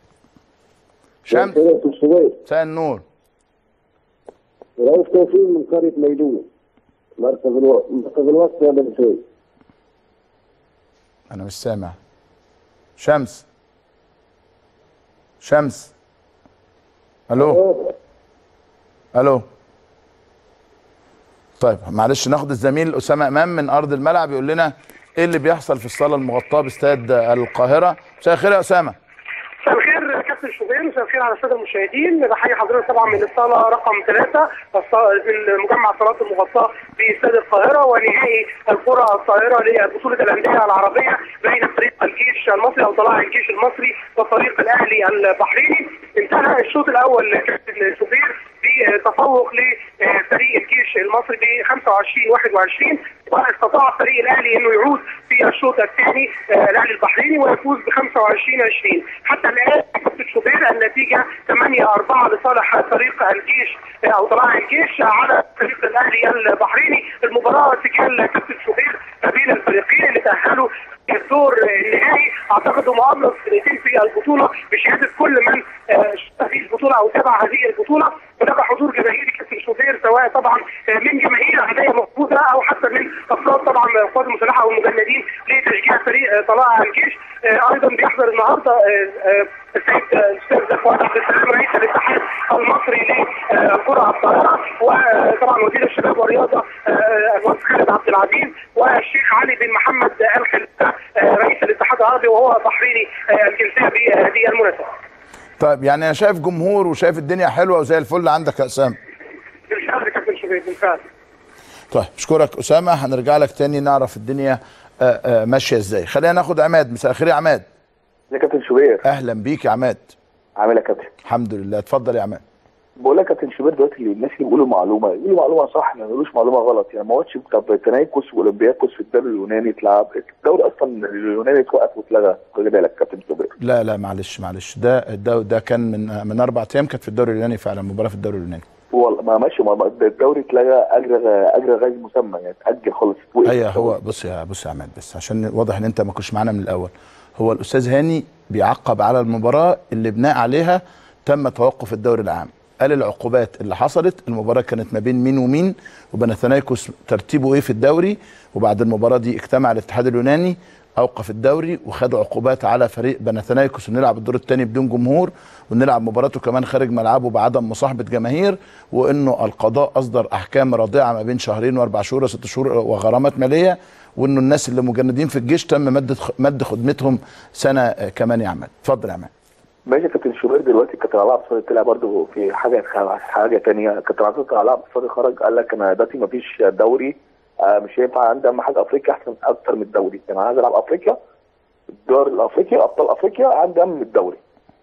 شمس مساء النور رئيس توفيق من قرية ميدونة مركز الوقت مركز الوقت يا بن سويد انا مش سامع شمس شمس الو الو طيب معلش ناخد الزميل اسامه امام من ارض الملعب يقول لنا ايه اللي بيحصل في الصاله المغطاه باستاد القاهره مساء الخير يا اسامه مساء الخير كابتن شوبير مساء الخير على الساده المشاهدين بحيي حضرتك طبعا من الصاله رقم ثلاثه من مجمع صالات المغطاه في استاد القاهره ونهائي الكره الطائره لبطوله الانديه العربيه بين فريق الجيش المصري او طلائع الجيش المصري وفريق الاهلي البحريني انتهى الشوط الاول كابتن شوبير بتفوق لفريق الجيش المصري ب 25 21 واستطاع فريق الاهلي انه يعود في الشوط الثاني آه، الاهلي البحريني ويفوز ب 25 20 حتى الان كابتن شوبير النتيجه 8 4 لصالح فريق الجيش آه، او طلائع الجيش على فريق الاهلي البحريني المباراه سجل كابتن شوبير ما بين الفريقين اللي تاهلوا الدور النهائي اعتقد هم ابرز فرقتين في البطوله بشهاده كل من آه، شارك في البطوله او تابع هذه البطوله هناك حضور جماهيري كابتن شوبير سواء طبعا آه، من جماهير عاديه موجوده او حتى من افراد طبعا من القوات المسلحه والمجندين لتشجيع فريق آه، طلائع الجيش آه، ايضا بيحضر النهارده آه، آه، السيد آه، الاستاذ فؤاد عبد السلام رئيس الاتحاد المصري للكره الطائره وطبعا وزير الشباب والرياضه آه، المهندس خالد عبد العزيز والشيخ علي بن محمد ال خليفه آه، رئيس الاتحاد العربي وهو بحريني آه، الجنسيه بهذه المناسبه. طيب يعني انا شايف جمهور وشايف الدنيا حلوه وزي الفل عندك يا اسامه بالفعل كابتن شبيب بالفعل. طيب اشكرك اسامه هنرجع لك تاني نعرف الدنيا آه، آه، ماشيه ازاي خلينا ناخد عماد مساء الخير يا عماد يا كابتن شوبير اهلا بيك يا عماد عامل يا كابتن الحمد لله اتفضل يا عماد بقول لك يا كابتن شوبير دلوقتي اللي الناس اللي بيقولوا معلومه يقولوا معلومه صح ما يقولوش معلومه غلط يعني ما هوش طب تنايكوس واولمبياكوس في الدوري اليوناني اتلعب الدوري اصلا اليوناني اتوقف واتلغى خلي بالك كابتن شوبير لا لا معلش معلش ده ده ده كان من من اربع ايام كانت في الدوري اليوناني فعلا مباراه في الدوري اليوناني والله ما ماشي ما ما- الدوري اتلغى اجر اجر غير مسمى يعني اتاجل خالص وقف. ايوه هو بص يا بص يا عماد بس عشان واضح ان انت ما كنتش معانا من الاول هو الاستاذ هاني بيعقب على المباراه اللي بناء عليها تم توقف الدوري العام قال العقوبات اللي حصلت المباراه كانت ما بين مين ومين وبناثنايكوس ترتيبه ايه في الدوري وبعد المباراه دي اجتمع الاتحاد اليوناني اوقف الدوري وخد عقوبات على فريق بناثنايكوس ونلعب الدور الثاني بدون جمهور ونلعب مباراته كمان خارج ملعبه بعدم مصاحبه جماهير وانه القضاء اصدر احكام رادعه ما بين شهرين واربع شهور وست شهور وغرامات ماليه وانه الناس اللي مجندين في الجيش تم مد مد خدمتهم سنه آه، كمان يا عماد اتفضل يا عماد ماشي يا كابتن شوبير دلوقتي كابتن علاء عبد الصادق طلع برضه في حاجه حاجه ثانيه كابتن علاء عبد الصادق خرج قال لك انا دلوقتي ما فيش دوري آه، مش هينفع عندي اهم حاجه افريقيا احسن اكتر من الدوري انا عايز العب افريقيا الدوري الافريقي ابطال افريقيا عندي اهم من الدوري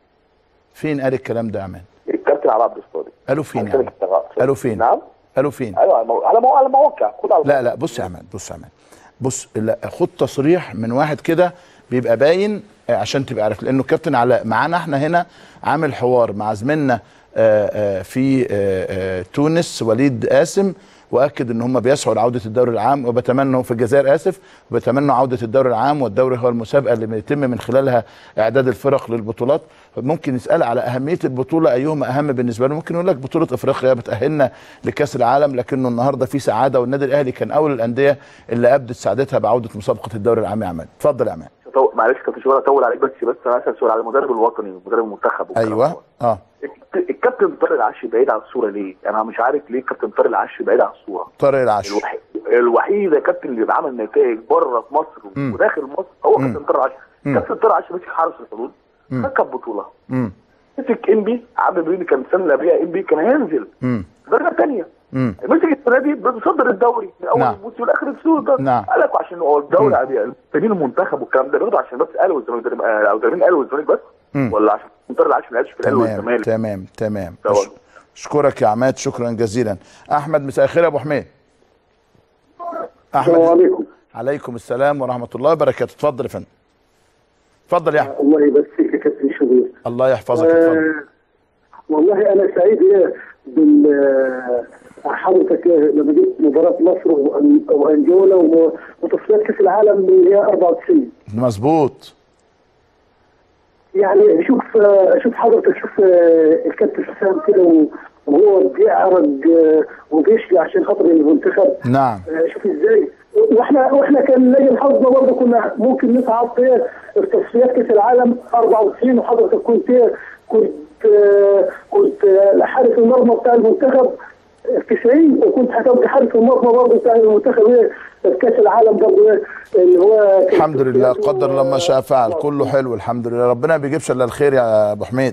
فين قال الكلام ده يا عماد الكابتن علاء عبد الصادق قالوا فين يا كابتن عماد علاء عبد الصادق. قالوا فين نعم قالوا فين ايوه على مو- على مو- على مواقع كل على لا لا بص يا عماد بص يا عماد بص لا خد تصريح من واحد كده بيبقى باين آه، عشان تبقى عارف لانه كابتن علاء معانا احنا هنا عامل حوار مع زميلنا آه، آه، في آه، آه، تونس وليد قاسم واكد ان هم بيسعوا لعوده الدوري العام وبتمنوا في الجزائر اسف وبتمنوا عوده الدوري العام والدوري هو المسابقه اللي بيتم من خلالها اعداد الفرق للبطولات ممكن يسال على اهميه البطوله ايهما اهم بالنسبه له ممكن يقول لك بطوله افريقيا بتاهلنا لكاس العالم لكنه النهارده في سعاده والنادي الاهلي كان اول الانديه اللي ابدت سعادتها بعوده مسابقه الدوري العام يا عماد اتفضل يا عماد طو- معلش كابتن شوبير اطول عليك بس بس انا اسال سؤال على المدرب الوطني المدرب المنتخب والكلام ايوه ده. اه الك- الكابتن طارق العشي بعيد عن الصوره ليه؟ انا مش عارف ليه الكابتن طارق العشي بعيد عن الصوره طارق العشر الوحيد الوحيد يا كابتن اللي عمل نتائج بره في مصر مم. وداخل مصر هو مم. كابتن طارق العشي مم. كابتن طارق العشي مسك حارس الحدود مم. ركب بطوله امم مسك ام بي عامل بيني كان السنه اللي قبلها ام بي كان هينزل امم درجه ثانيه امم مسك السنه دي بيصدر الدوري من اول نعم. الموسم لاخر السوق ده نعم. قال لك عشان هو الدوري مم. عادي فريق المنتخب والكلام ده بياخده عشان بس قالوا الزمالك ده- آه، او المدربين قالوا الزمالك بس مم. ولا عشان طارق العشي ما قالش في الاهلي تمام والزمالك تمام تمام ده أش- وضع. اشكرك يا عماد شكرا جزيلا احمد مساء الخير يا ابو حميد السلام احمد عليكم عليكم السلام ورحمه الله وبركاته اتفضل يا فندم اتفضل يا احمد الله يبارك يا كابتن شوبير الله يحفظك اتفضل آه والله انا سعيد إيه بال آه، حضرتك إيه لما جبت مباراه مصر وأن- وانجولا وم- وتصفيات كاس العالم اللي هي 94 مظبوط يعني شوف آه، شوف حضرتك شوف آه، الكابتن حسام كده و- وهو بيعرج آه، وبيشكي عشان خاطر المنتخب نعم آه، شوف ازاي واحنا واحنا كان لي حظنا برضه كنا ممكن نصعد في في تصفيات كاس العالم 94 وحضرتك كنت كنت آه، كنت آه، حارس المرمى بتاع المنتخب في 90 وكنت هتبقى حارس المرمى برضه بتاع المنتخب إيه، في كاس العالم برضه إيه، اللي هو كان الحمد لله تصفيات قدر و- الله ما شاء فعل كله حلو الحمد لله ربنا ما بيجيبش الا الخير يا ابو حميد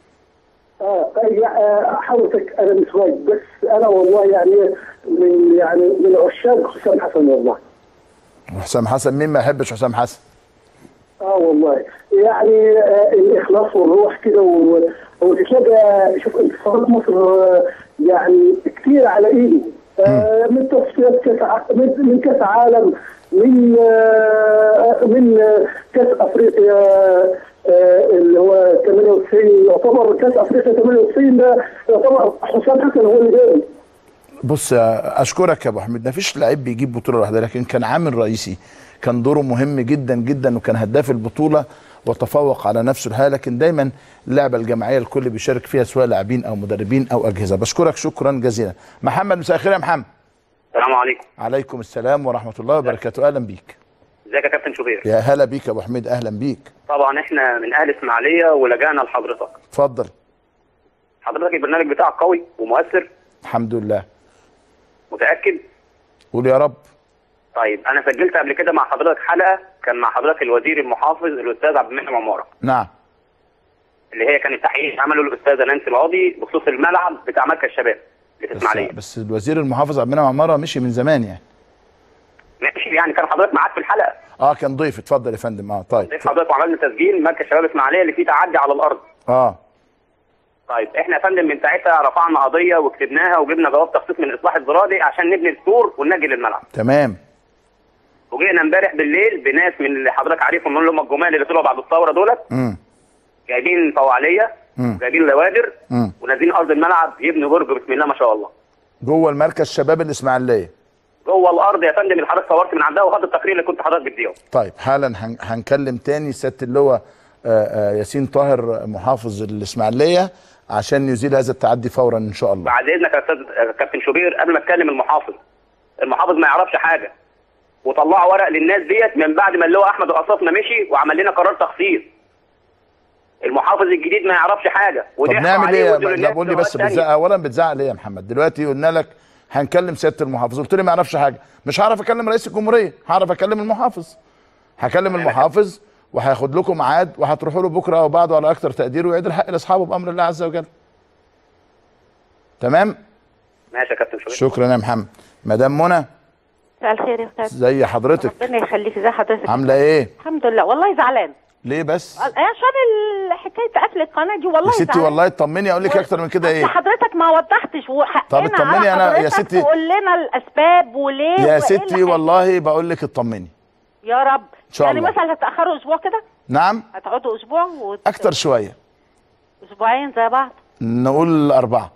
اه يع- آه، حضرتك انا مش واجد بس انا والله يعني من يعني من عشاق حسام حسن والله حسام حسن مين ما يحبش حسام حسن اه والله يعني آه الاخلاص والروح كده و- وتلاقي شوف انتصارات مصر آه، يعني كتير على ايده آه من تصفيات كاس ع- من, من كاس عالم من آه من آه، كاس افريقيا آه اللي هو 98 يعتبر كاس افريقيا 98 ده يعتبر حسام حسن هو اللي جاي بص يا- اشكرك يا ابو حميد ما فيش لعيب بيجيب بطوله لوحده لكن كان عامل رئيسي كان دوره مهم جدا جدا وكان هداف البطوله وتفوق على نفسه الحقيقه لكن دايما اللعبه الجماعيه الكل بيشارك فيها سواء لاعبين او مدربين او اجهزه بشكرك شكرا جزيلا محمد مساء الخير يا محمد السلام عليكم عليكم السلام ورحمه الله وبركاته اهلا بيك ازيك يا كابتن شوبير يا هلا بيك يا ابو حميد اهلا بيك طبعا احنا من اهل اسماعيليه ولجأنا لحضرتك اتفضل حضرتك البرنامج بتاعك قوي ومؤثر الحمد لله متاكد قول يا رب طيب انا سجلت قبل كده مع حضرتك حلقه كان مع حضرتك الوزير المحافظ الاستاذ عبد المنعم عماره نعم اللي هي كان التحقيق عمله الاستاذه نانسي القاضي بخصوص الملعب بتاع مركز الشباب اللي في بس, اسماعيليه بس الوزير المحافظ عبد المنعم عماره مشي من زمان يعني ماشي يعني كان حضرتك معاك في الحلقه اه كان ضيف اتفضل يا فندم اه طيب ضيف حضرتك وعملنا تسجيل مركز شباب اسماعيليه اللي فيه تعدي على الارض اه طيب احنا يا فندم من ساعتها رفعنا قضيه وكتبناها وجبنا جواب تخصيص من الاصلاح الزراعي عشان نبني السور وننجي للملعب تمام وجينا امبارح بالليل بناس من اللي حضرتك عارفهم من اللي هم الجمال اللي طلعوا بعد الثوره دولت امم جايبين فوعليه مم. جايبين لوادر امم ونازلين ارض الملعب يبنوا برج بسم الله ما شاء الله جوه المركز شباب الاسماعيليه جوه الارض يا فندم اللي حضرتك صورت من عندها وخدت التقرير اللي كنت حضرتك بتديه طيب حالا هن- هنكلم تاني سياده اللواء آه، آه، ياسين طاهر محافظ الاسماعيليه عشان يزيل هذا التعدي فورا ان شاء الله بعد اذنك يا استاذ آه، كابتن شوبير قبل ما اتكلم المحافظ المحافظ ما يعرفش حاجه وطلعوا ورق للناس ديت من بعد ما اللواء احمد القصافنا مشي وعمل لنا قرار تخصيص المحافظ الجديد ما يعرفش حاجه طب وضحكوا نعمل عليه ايه وادوا لا للناس بقول لي لغات بس تانية. بتزعق اولا بتزعق ليه يا محمد دلوقتي قلنا لك هنكلم سياده المحافظ قلت لي ما يعرفش حاجه مش هعرف اكلم رئيس الجمهوريه هعرف اكلم المحافظ هكلم المحافظ وهياخد لكم ميعاد وهتروحوا له بكره او بعده على اكثر تقدير ويعيد الحق لاصحابه بامر الله عز وجل تمام ماشي يا كابتن شوبير شكرا يا محمد مدام منى مساء الخير يا استاذ زي حضرتك ربنا يخليك ازي حضرتك عامله ايه الحمد لله والله زعلان ليه بس عشان ال- حكايه قفل القناه دي والله يا ستي زعلان. والله اطمني اقول لك اكتر من كده أصل ايه حضرتك ما وضحتش وحقنا طب اطمني على أنا- يا حضرتك ستي- تقول لنا الاسباب وليه يا وإيه ستي اللي والله بقول لك اطمني يا رب شاء يعني الله. مثلا هتاخروا اسبوع كده نعم هتقعدوا اسبوع و... اكتر شويه اسبوعين زي بعض نقول اربعه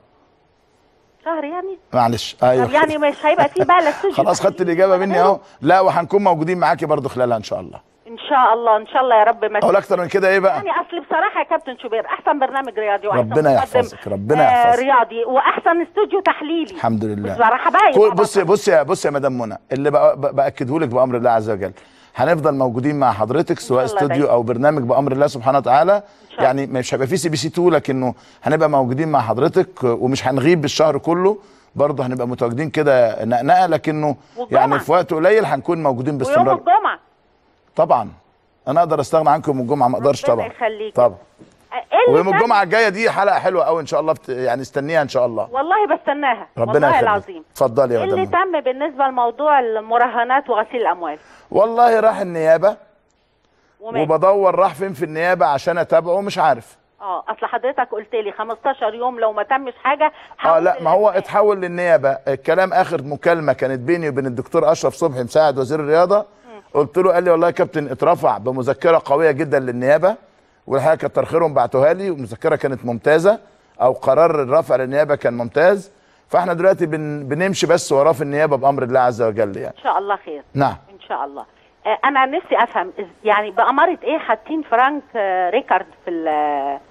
شهر يعني معلش طب ايوه يعني مش هيبقى في بقى لا استوديو خلاص خدت الاجابه مني اهو لا وهنكون موجودين معاكي برضو خلالها ان شاء الله ان شاء الله ان شاء الله يا رب ما اقول اكتر من كده ايه بقى يعني اصل بصراحه يا كابتن شوبير احسن برنامج رياضي واحسن ربنا مقدم، يحفظك، ربنا آه، يحفظك. رياضي واحسن استوديو تحليلي الحمد لله بصراحه بقى كل يبقى بص بص يا بص يا مدام منى اللي بأ- بأ- باكده لك بامر الله عز وجل هنفضل موجودين مع حضرتك سواء الله استوديو دايما. او برنامج بامر الله سبحانه وتعالى يعني مش هيبقى في سي بي سي 2 لكنه هنبقى موجودين مع حضرتك ومش هنغيب بالشهر كله برضه هنبقى متواجدين كده نقنقه لكنه والجمعة. يعني في وقت قليل هنكون موجودين ويوم باستمرار الجمعه طبعا انا اقدر استغنى عنكم يوم الجمعه ما اقدرش ربنا طبعا يخليك. طبعا إيه اللي ويوم كان- الجمعه الجايه دي حلقه حلوه قوي ان شاء الله بت... يعني استنيها ان شاء الله والله بستناها ربنا والله يخليك العظيم اتفضلي يا ايه اللي مدام تم بالنسبه لموضوع المراهنات وغسيل الاموال والله راح النيابه ومات وبدور راح فين في النيابه عشان اتابعه مش عارف اه اصل حضرتك قلت لي 15 يوم لو ما تمش حاجه اه لا ما هو اتحول للنيابه الكلام اخر مكالمه كانت بيني وبين الدكتور اشرف صبحي مساعد وزير الرياضه قلت له قال لي والله يا كابتن اترفع بمذكره قويه جدا للنيابه والحقيقه كتر خيرهم بعتوها لي والمذكره كانت ممتازه او قرار الرفع للنيابه كان ممتاز فاحنا دلوقتي بن بنمشي بس وراه في النيابه بامر الله عز وجل يعني ان شاء الله خير نعم ان شاء الله آه انا نفسي افهم إز- يعني بأمارة ايه حاطين فرانك آه ريكارد في ال-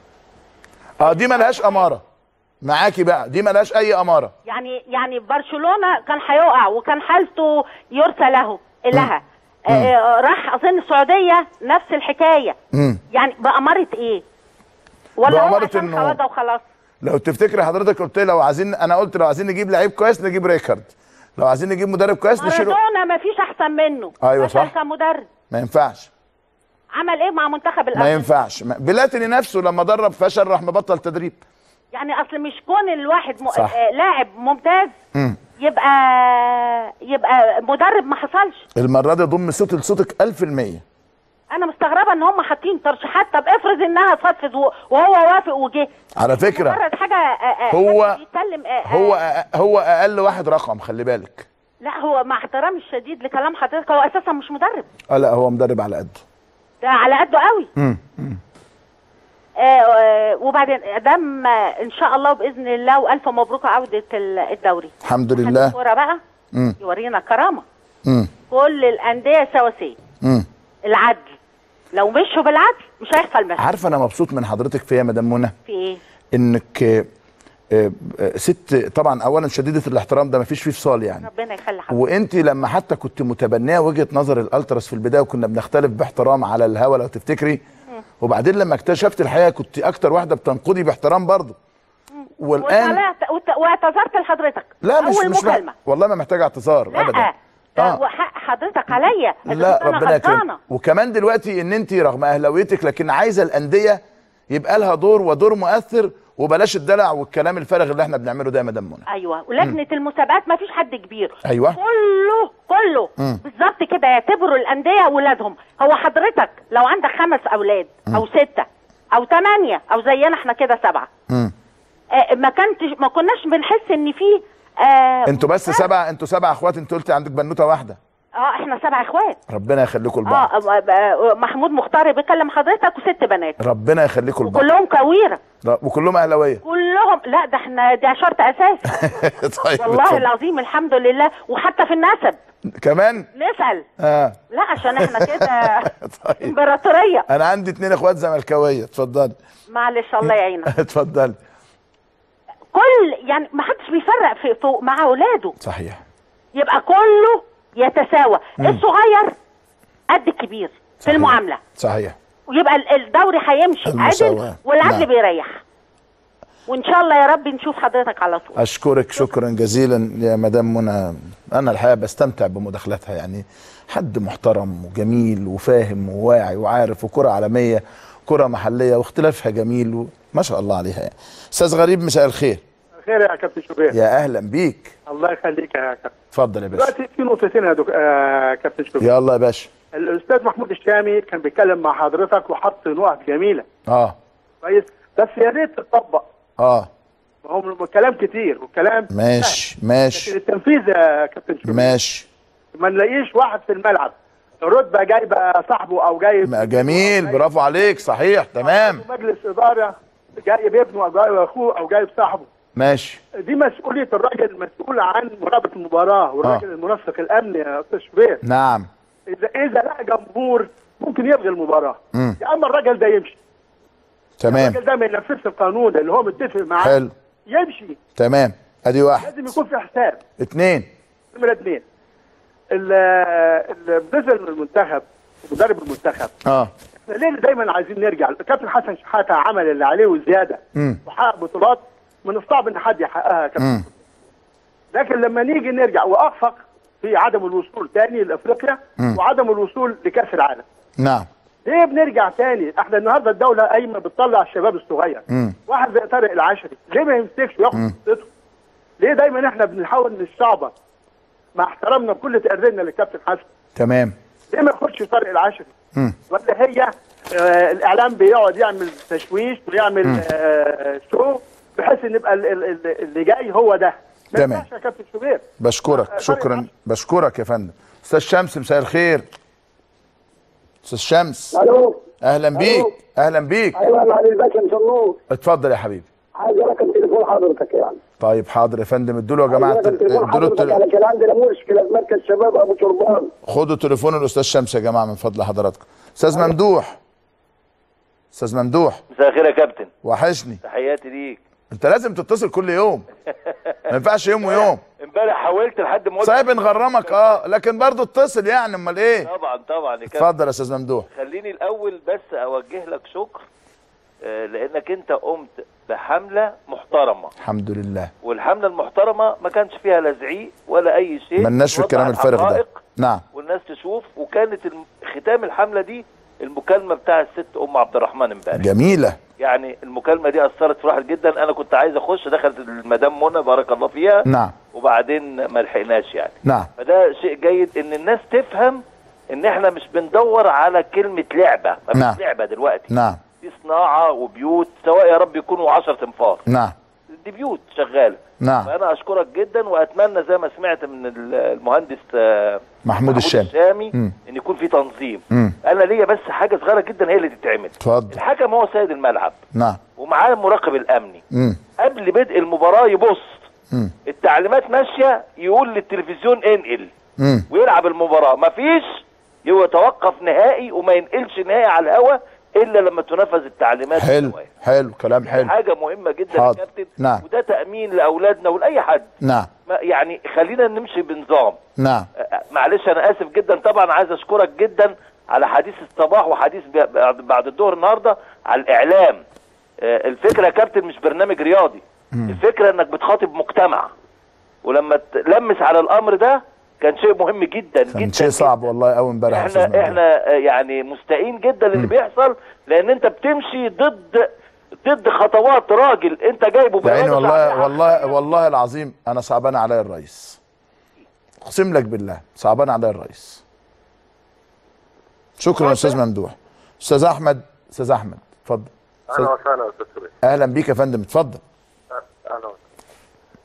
اه دي ملهاش اماره معاكي بقى دي ملهاش اي اماره يعني يعني برشلونه كان هيقع وكان حالته يرثى له لها آه آه، راح اظن السعوديه نفس الحكايه امم يعني بأمارة ايه ولا هو بأمارة عشان إنه- خواجه وخلاص لو تفتكري حضرتك قلت لي لو عايزين انا قلت لو عايزين نجيب لعيب كويس نجيب ريكارد لو عايزين نجيب مدرب كويس نشيله مارادونا ما فيش احسن منه أيوة مثلا صح. كمدرب ما ينفعش عمل ايه مع منتخب ما الارجنتين ينفعش ما- بلاتيني نفسه لما درب فشل راح مبطل تدريب يعني اصل مش كون الواحد م... صح. آه لاعب ممتاز مم. يبقى يبقى مدرب ما حصلش المره دي ضم صوت لصوتك 1000% انا مستغربه ان هم حاطين ترشيحات طب افرض انها صدفت و- وهو وافق وجه على فكره مجرد حاجه آه، آه، هو- حد بيتكلم آه، آه، هو أ- هو اقل واحد رقم خلي بالك لا هو مع احترامي الشديد لكلام حضرتك هو اساسا مش مدرب اه لا هو مدرب على قده ده على قده قوي امم آه، آه، وبعدين دام آه، ان شاء الله باذن الله والف مبروك عوده ال- الدوري الحمد لله الكوره بقى امم يورينا كرامه امم كل الانديه سواسيه امم العدل لو مشوا بالعدل مش هيحصل مشاكل عارفه انا مبسوط من حضرتك في إيه يا مدام منى في ايه انك آه، آه، آه، ست طبعا اولا شديده الاحترام ده مفيش فيه فصال يعني ربنا يخلي حضرتك وانت لما حتى كنت متبنيه وجهه نظر الالتراس في البدايه وكنا بنختلف باحترام على الهوا لو تفتكري وبعدين لما اكتشفت الحقيقه كنت اكتر واحده بتنقدي باحترام برضه والان وطلعت وت- واعتذرت لحضرتك لا مش اول مش مح... مكالمه والله ما محتاج اعتذار لا ابدا ده آه. وحق حضرتك عليا إذا لا كنت أنا ربنا يكرمك غلطانة. وكمان دلوقتي ان انت رغم اهلاويتك لكن عايزه الانديه يبقى لها دور ودور مؤثر وبلاش الدلع والكلام الفارغ اللي احنا بنعمله ده يا مدام منى ايوه ولجنه المسابقات ما فيش حد كبير أيوة. كله كله مم. بالظبط كده يعتبروا الانديه اولادهم هو حضرتك لو عندك خمس اولاد او سته او ثمانيه او زينا احنا كده سبعه مم. آه، ما كنتش ما كناش بنحس ان في آه انتوا بس سبع انتوا سبع اخوات انت قلتي عندك بنوته واحده اه احنا سبع اخوات ربنا يخليكم لبعض اه آه، آه، محمود مختار بيكلم حضرتك وست بنات ربنا يخليكم لبعض كلهم كويره ر- وكلهم اهلاويه كلهم لا ده احنا ده شرط اساسي طيب والله اتفضل. العظيم الحمد لله وحتى في النسب كمان نسال اه لا عشان احنا كده امبراطوريه انا عندي اتنين اخوات زملكاويه اتفضلي معلش الله يعينك اتفضلي كل يعني ما حدش بيفرق في, في مع اولاده صحيح يبقى كله يتساوى مم. الصغير قد الكبير في المعامله صحيح ويبقى ال- الدوري هيمشي المساواة. عدل والعدل نعم. بيريح وان شاء الله يا رب نشوف حضرتك على طول اشكرك شكرا جزيلا يا مدام منى انا الحقيقه بستمتع بمداخلاتها يعني حد محترم وجميل وفاهم وواعي وعارف وكره عالميه كره محليه واختلافها جميل و... ما شاء الله عليها يعني استاذ غريب مساء الخير خير يا كابتن شوبير يا اهلا بيك الله يخليك يا كابتن اتفضل يا باشا دلوقتي في نقطتين يا دك... آه كابتن شوبير يلا يا باشا الاستاذ محمود الشامي كان بيتكلم مع حضرتك وحط نقط جميله اه كويس بس يا ريت تطبق اه هم كلام كتير والكلام ماشي لكن ماشي التنفيذ يا كابتن شوبير ماشي ما نلاقيش واحد في الملعب الرتبه جايبه صاحبه او جايب ما جميل برافو عليك صحيح تمام مجلس اداره جايب ابنه او جايب اخوه او جايب صاحبه ماشي دي مسؤوليه الراجل المسؤول عن مراقبه المباراه والراجل المنسق الامني يا استاذ شوبير نعم اذا اذا لقى جمهور ممكن يلغي المباراه مم. يا اما الراجل ده يمشي تمام الراجل ده ما ينفذش القانون اللي هو متفق معاه حلو يمشي تمام ادي واحد لازم يكون في حساب اتنين نمره اثنين ال- ال- بالنسبه للمنتخب مدرب المنتخب اه احنا ليه دايما عايزين نرجع الكابتن حسن شحاته عمل اللي عليه وزياده امم وحقق بطولات من الصعب ان حد يحققها يا كابتن امم لكن لما نيجي نرجع واخفق في عدم الوصول تاني لافريقيا مم. وعدم الوصول لكاس العالم نعم ليه بنرجع تاني احنا النهارده الدوله قايمه بتطلع الشباب الصغير امم واحد زي طارق العشري ليه ما يمسكش وياخد مم. فرصته ليه دايما احنا بنحاول نستعبط مع احترامنا كل تقديرنا للكابتن حسن تمام ليه ما ياخدش طارق العشري امم ولا هي آه الاعلام بيقعد يعمل تشويش ويعمل مم. آه شو بحيث ان يبقى ال- ال- ال- اللي جاي هو ده ما تمام. ينفعش يا كابتن شوبير بشكرك شكرا بشكرك يا فندم استاذ شمس مساء الخير استاذ شمس الو اهلا بيك ألو. اهلا بيك ايوه معالي الباشا مساء النور اتفضل يا حبيبي عايز رقم تليفون حضرتك يعني طيب حاضر يا فندم ادوا له يا جماعه عايز رقم التل- تليفون ادوا له حضرتك التل- علشان عندنا مشكله في مركز شباب ابو شربان خدوا تليفون الاستاذ شمس يا جماعه من فضل حضراتكم استاذ ممدوح استاذ ممدوح مساء الخير يا كابتن وحشني تحياتي ليك انت لازم تتصل كل يوم ما ينفعش يوم ويوم امبارح حاولت لحد ما قلت صحيح بنغرمك اه لكن برضه اتصل يعني امال ايه طبعا طبعا يا كابتن اتفضل يا استاذ ممدوح خليني الاول بس اوجه لك شكر آه، لانك انت قمت بحمله محترمه الحمد لله والحمله المحترمه ما كانش فيها لا زعيق ولا اي شيء ملناش في وضع الكلام الفارغ ده الحقائق نعم والناس تشوف وكانت الم- ختام الحمله دي المكالمه بتاع الست ام عبد الرحمن امبارح جميله يعني المكالمه دي اثرت في الواحد جدا انا كنت عايز اخش دخلت المدام منى بارك الله فيها نعم وبعدين ما لحقناش يعني نعم فده شيء جيد ان الناس تفهم ان احنا مش بندور على كلمه لعبه ما نعم. فيش لعبه دلوقتي نعم دي صناعه وبيوت سواء يا رب يكونوا 10 تنفار نعم دي بيوت شغاله نعم فانا اشكرك جدا واتمنى زي ما سمعت من ال- المهندس آه، محمود الشامي الشامي مم. ان يكون في تنظيم مم. انا ليا بس حاجه صغيره جدا هي اللي تتعمل اتفضل الحكم هو سيد الملعب نعم ومعاه المراقب الامني امم قبل بدء المباراه يبص امم التعليمات ماشيه يقول للتلفزيون انقل امم ويلعب المباراه مفيش يتوقف نهائي وما ينقلش نهائي على الهوا الا لما تنفذ التعليمات حلو حلو كلام حلو حاجه مهمه جدا يا حاضر. كابتن نعم. وده تامين لاولادنا ولاي حد نعم ما يعني خلينا نمشي بنظام نعم أه، معلش انا اسف جدا طبعا عايز اشكرك جدا على حديث الصباح وحديث ب- بعد بعد الظهر النهارده على الاعلام أه، الفكره يا كابتن مش برنامج رياضي الفكره انك بتخاطب مجتمع ولما تلمس على الامر ده كان شيء مهم جدا كان جدا شيء صعب والله قوي امبارح يا استاذ احنا ممدوح احنا آه، يعني مستائين جدا للي بيحصل لان انت بتمشي ضد ضد خطوات راجل انت جايبه يا عيني بإرادة والله شعبية والله والله العظيم انا صعبان عليا الرئيس اقسم لك بالله صعبان عليا الرئيس شكرا يا استاذ ممدوح استاذ احمد استاذ احمد اتفضل اهلا أستاذ- وسهلا يا استاذ شريف اهلا بيك يا فندم اتفضل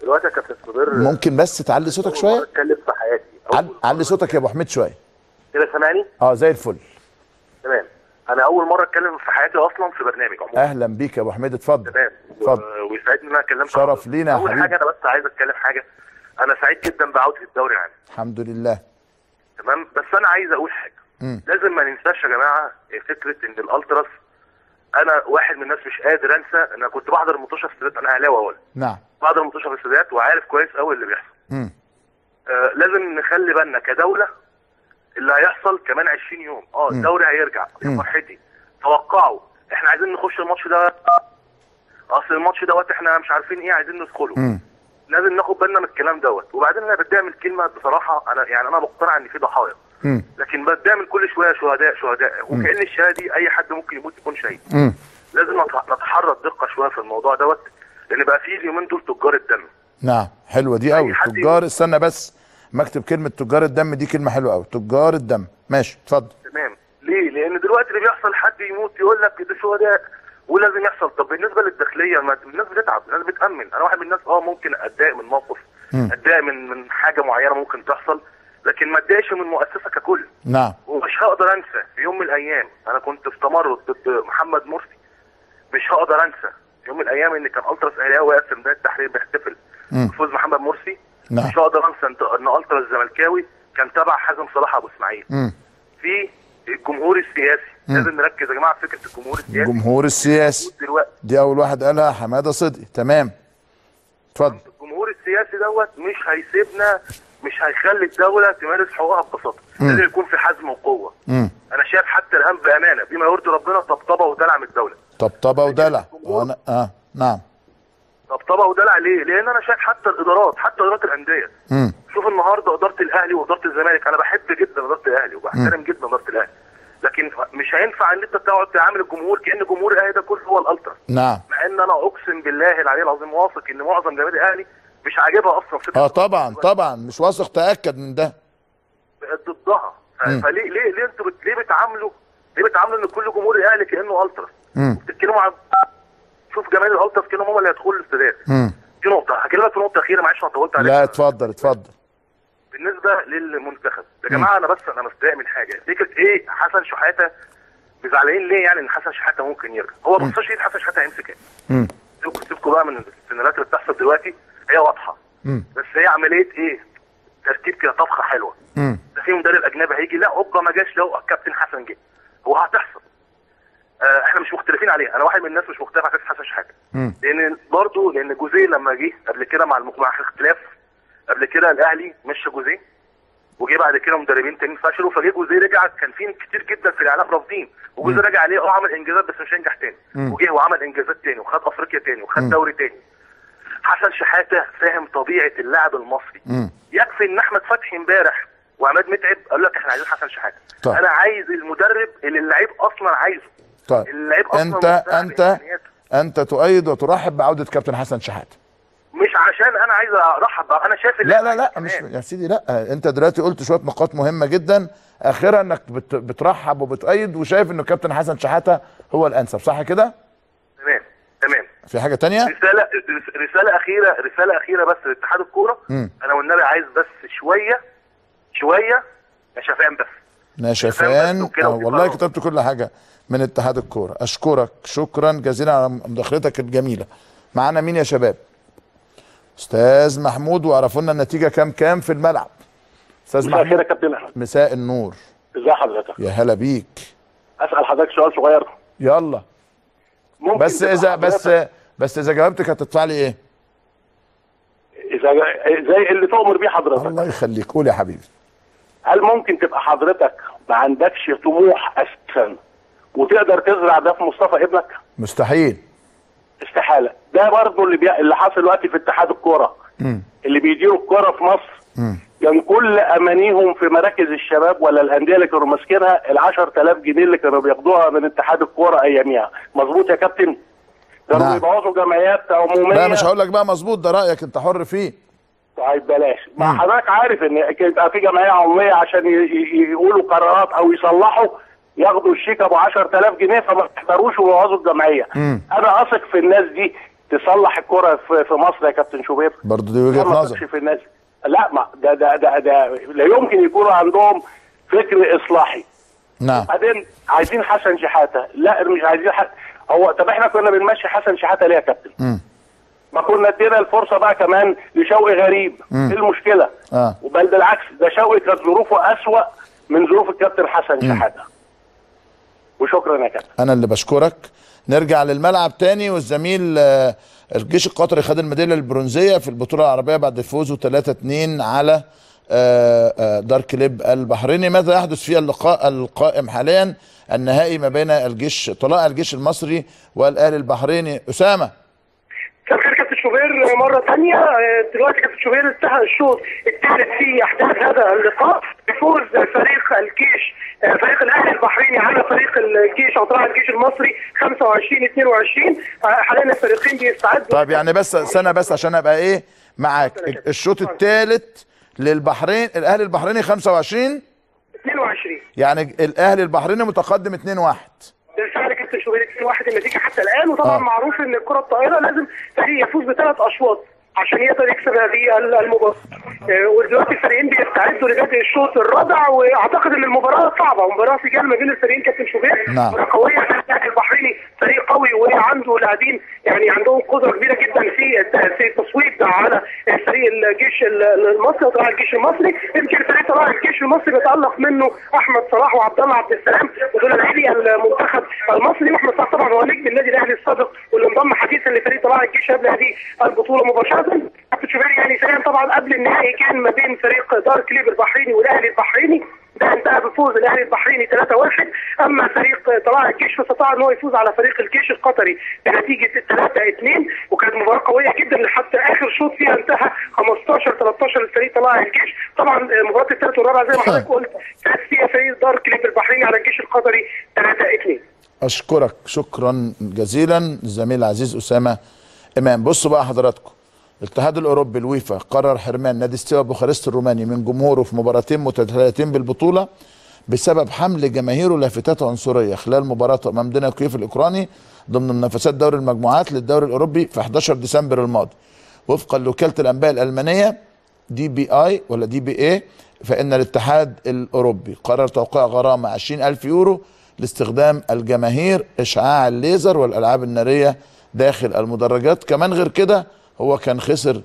دلوقتي يا كابتن صبير ممكن بس تعلي صوتك أول مرة شويه اتكلم في حياتي عل- علي صوتك يا ابو حميد شويه كده سامعني اه زي الفل تمام انا اول مره اتكلم في حياتي اصلا في برنامج عموما اهلا بيك يا ابو حميد اتفضل تمام اتفضل و- ويسعدني ان انا اتكلمت شرف لينا يا اول حبيبي. حاجه انا بس عايز اتكلم حاجه انا سعيد جدا بعوده الدوري العام الحمد لله تمام بس انا عايز اقول حاجه مم. لازم ما ننساش يا جماعه فكره ان الالتراس انا واحد من الناس مش قادر انسى ان انا كنت بحضر المطوشه في استادات انا اهلاوي اول نعم بحضر المطوشه في الاستادات وعارف كويس قوي اللي بيحصل مم. آه لازم نخلي بالنا كدوله اللي هيحصل كمان 20 يوم اه مم. الدوري هيرجع مم. فرحتي توقعوا احنا عايزين نخش الماتش ده اصل الماتش دوت احنا مش عارفين ايه عايزين ندخله مم. لازم ناخد بالنا من الكلام دوت وبعدين انا بتضايق من الكلمه بصراحه انا يعني انا مقتنع ان في ضحايا مم. لكن بتضايق من كل شويه شهداء شهداء وكان الشهاده دي اي حد ممكن يموت يكون شهيد مم. لازم نت- نتحرى الدقه شويه في الموضوع دوت لان بقى في اليومين دول تجار الدم نعم حلوه دي قوي حد تجار استنى بس مكتب كلمه تجار الدم دي كلمه حلوه قوي تجار الدم ماشي اتفضل تمام ليه؟ لان دلوقتي اللي بيحصل حد يموت يقول لك ده شهداء ولازم يحصل طب بالنسبه للداخليه ما الناس بتتعب الناس بتامن انا واحد من الناس اه ممكن اتضايق من موقف مم. اتضايق من من حاجه معينه ممكن تحصل لكن ما اتضايقش من المؤسسه ككل نعم ومش هقدر انسى في يوم من الايام انا كنت في تمرد ضد محمد مرسي مش هقدر انسى في يوم من الايام ان كان التراس اهلاوي واقف في ميدان التحرير بيحتفل مم. بفوز محمد مرسي نعم مش هقدر انسى ان ان التراس الزملكاوي كان تبع حازم صلاح ابو اسماعيل مم. في الجمهور السياسي مم. لازم نركز يا جماعه في فكره الجمهور السياسي الجمهور السياسي دلوقتي دي اول واحد قالها حماده صدقي تمام اتفضل الجمهور السياسي دوت مش هيسيبنا مش هيخلي الدوله تمارس حقوقها ببساطه مم. لازم يكون في حزم وقوه مم. انا شايف حتى الان بامانه بما يرضي ربنا طبطبه ودلع من الدوله طبطبه ودلع وانا اه نعم طبطبه ودلع ليه؟ لان انا شايف حتى الادارات حتى ادارات الانديه مم. شوف النهارده اداره الاهلي واداره الزمالك انا بحب جدا اداره الاهلي وبحترم جدا اداره الاهلي لكن مش هينفع ان انت تقعد تعامل الجمهور كان جمهور الاهلي ده كله هو الالترا نعم مع ان انا اقسم بالله العلي العظيم واثق ان معظم جماهير الاهلي مش عاجبها اصلا فكره اه طبعا طبعا مش واثق تاكد من ده ضدها ف- مم. فليه ليه ليه انتوا بت- ليه بتعاملوا ليه بتعاملوا ان كل جمهور الاهلي كانه الترا مم. بتتكلموا عن شوف جماهير الالترا كانوا هم اللي هيدخلوا الاستادات مم. دي نقطه هكلمك في نقطه اخيره معلش انا طولت عليك لا اتفضل اتفضل بالنسبه للمنتخب يا جماعه انا بس انا مستاء من حاجه فكره ايه حسن شحاته زعلانين ليه يعني ان حسن شحاته ممكن يرجع هو مم. بص شيء حسن شحاته هيمسك ايه مم. سيبكم سيبكم بقى من السيناريوهات اللي بتحصل دلوقتي هي واضحه مم. بس هي عمليه ايه ترتيب كده طبخه حلوه مم. ده في مدرب اجنبي هيجي لا اوبا ما جاش لو الكابتن حسن جه هو هتحصل آه احنا مش مختلفين عليها انا واحد من الناس مش مختلف على فكره حسن شحاته مم. لان برضه لان جوزيه لما جه قبل كده مع المجموعه في اختلاف قبل كده الاهلي مشى جوزيه وجه بعد كده مدربين تانيين فشلوا فجه جوزيه رجع كان في كتير جدا في الاعلام رافضين وجوزيه رجع عليه اه عمل انجازات بس مش هينجح تاني مم. وجه وعمل انجازات تاني وخد افريقيا تاني وخد مم. دوري تاني حسن شحاته فاهم طبيعه اللاعب المصري مم. يكفي ان احمد فتحي امبارح وعماد متعب قالوا لك احنا عايزين حسن شحاته طيب. انا عايز المدرب اللي اللعيب اصلا عايزه طيب اللعيب اصلا انت مستعد انت إمكانياته. انت تؤيد وترحب بعوده كابتن حسن شحاته مش عشان انا عايز ارحب بقى، انا شايف لا لا لا مش يا سيدي لا انت دلوقتي قلت شويه نقاط مهمه جدا اخرها انك بت بترحب وبتؤيد وشايف انه كابتن حسن شحاته هو الانسب صح كده تمام تمام في حاجه تانية رساله رساله اخيره رساله اخيره بس لاتحاد الكوره مم. انا والنبي عايز بس شويه شويه شفان بس ناشفان وكده آه وفي والله قرار. كتبت كل حاجه من اتحاد الكوره اشكرك شكرا جزيلا على مداخلتك الجميله معانا مين يا شباب استاذ محمود وعرفوا لنا النتيجه كام كام في الملعب استاذ مساء الخير يا محمود كابتن احمد مساء النور ازي حضرتك يا هلا بيك اسال حضرتك سؤال صغير يلا ممكن بس تبقى اذا بس حضرتك- بس اذا جاوبتك هتدفع لي ايه اذا زي اللي تؤمر بيه حضرتك الله يخليك قول يا حبيبي هل ممكن تبقى حضرتك ما عندكش طموح اساسا وتقدر تزرع ده في مصطفى ابنك مستحيل استحاله ده برضه اللي بي... اللي حاصل دلوقتي في اتحاد الكوره مم. اللي بيديروا الكوره في مصر مم. كان كل امانيهم في مراكز الشباب ولا الانديه اللي كانوا ماسكينها ال 10000 جنيه اللي كانوا بياخدوها من اتحاد الكوره اياميها مظبوط يا كابتن كانوا نعم. بيبوظوا جمعيات عموميه لا مش هقول لك بقى مظبوط ده رايك انت حر فيه طيب بلاش ما حضرتك عارف ان يبقى في جمعيه عموميه عشان ي- ي- يقولوا قرارات او يصلحوا ياخدوا الشيك ابو 10000 جنيه فما يحضروش ويبوظوا الجمعيه مم. انا اثق في الناس دي تصلح الكره في في مصر يا كابتن شوبير برضه دي وجهه ما نظر تثقش في الناس لا ما ده ده ده, ده لا يمكن يكون عندهم فكر اصلاحي نعم بعدين عايزين حسن شحاته لا مش عايزين حد هو طب احنا كنا بنمشي حسن شحاته ليه يا كابتن؟ مم. ما كنا ادينا الفرصه بقى كمان لشوقي غريب مم. ايه المشكله؟ اه بل بالعكس ده شوقي كانت ظروفه اسوأ من ظروف الكابتن حسن مم. شحاته وشكرا يا كابتن انا اللي بشكرك نرجع للملعب تاني والزميل آه، الجيش القطري خد الميداليه البرونزيه في البطوله العربيه بعد فوزه 3-2 على آه، آه، دارك ليب البحريني ماذا يحدث في اللقاء القائم حاليا النهائي ما بين الجيش طلائع الجيش المصري والاهلي البحريني اسامه مساء الخير كابتن شوبير مرة ثانية آه، دلوقتي كابتن شوبير انتهى الشوط الثالث في أحداث هذا اللقاء بفوز فريق الجيش آه، فريق الأهلي البحريني على فريق الجيش أو طلائع الجيش المصري 25 22 آه، حاليا الفريقين بيستعدوا طيب يعني بس سنه بس عشان ابقى ايه معاك الشوط الثالث للبحرين الاهلي البحريني 25 22 يعني الاهلي البحريني متقدم 2-1 بالفعل كابتن شوبير 2 1 النتيجه حتى الان وطبعا آه. معروف ان الكره الطائره لازم فريق يفوز بثلاث اشواط عشان يقدر يكسب هذه ال- المباراه آه، ودلوقتي الفريقين بيستعدوا لبدء الشوط الرابع واعتقد ان المباراه صعبه مباراه سجال ما بين الفريقين كابتن شوبير نعم. مباراه قويه الأهلي البحريني فريق قوي وعنده لاعبين يعني عندهم قدره كبيره جدا في الت- في التصويت على فريق الجيش ال- المصري وطلائع الجيش المصري يمكن فريق طلائع الجيش المصري بيتالق منه احمد صلاح وعبد الله عبد السلام ودول لاعبي المنتخب المصري واحمد صلاح طبعا هو نجم النادي الاهلي السابق واللي انضم حديثا لفريق طلائع الجيش قبل هذه البطوله مباشره كابتن شوبير يعني سريعا طبعا قبل النهائي كان ما بين فريق دار كليب البحريني والاهلي البحريني ده انتهى بفوز الاهلي البحريني 3-1 اما فريق طلائع الجيش فاستطاع ان هو يفوز على فريق الجيش القطري بنتيجه 3-2 وكانت مباراه قويه جدا لحتى اخر شوط فيها انتهى 15 13 لفريق طلائع الجيش طبعا مباراه الثالث والرابع زي ما حضرتك قلت فاز فيها فريق دار كليب البحريني على الجيش القطري 3-2 اشكرك شكرا جزيلا الزميل العزيز اسامه امام بصوا بقى حضراتكم الاتحاد الاوروبي الويفا قرر حرمان نادي استيوا بوخارست الروماني من جمهوره في مباراتين متتاليتين بالبطوله بسبب حمل جماهيره لافتات عنصريه خلال مباراه امام دينا كييف الاوكراني ضمن منافسات دوري المجموعات للدوري الاوروبي في 11 ديسمبر الماضي وفقا لوكاله الانباء الالمانيه دي بي اي ولا دي بي اي فان الاتحاد الاوروبي قرر توقيع غرامه 20000 يورو لاستخدام الجماهير اشعاع الليزر والالعاب الناريه داخل المدرجات كمان غير كده هو كان خسر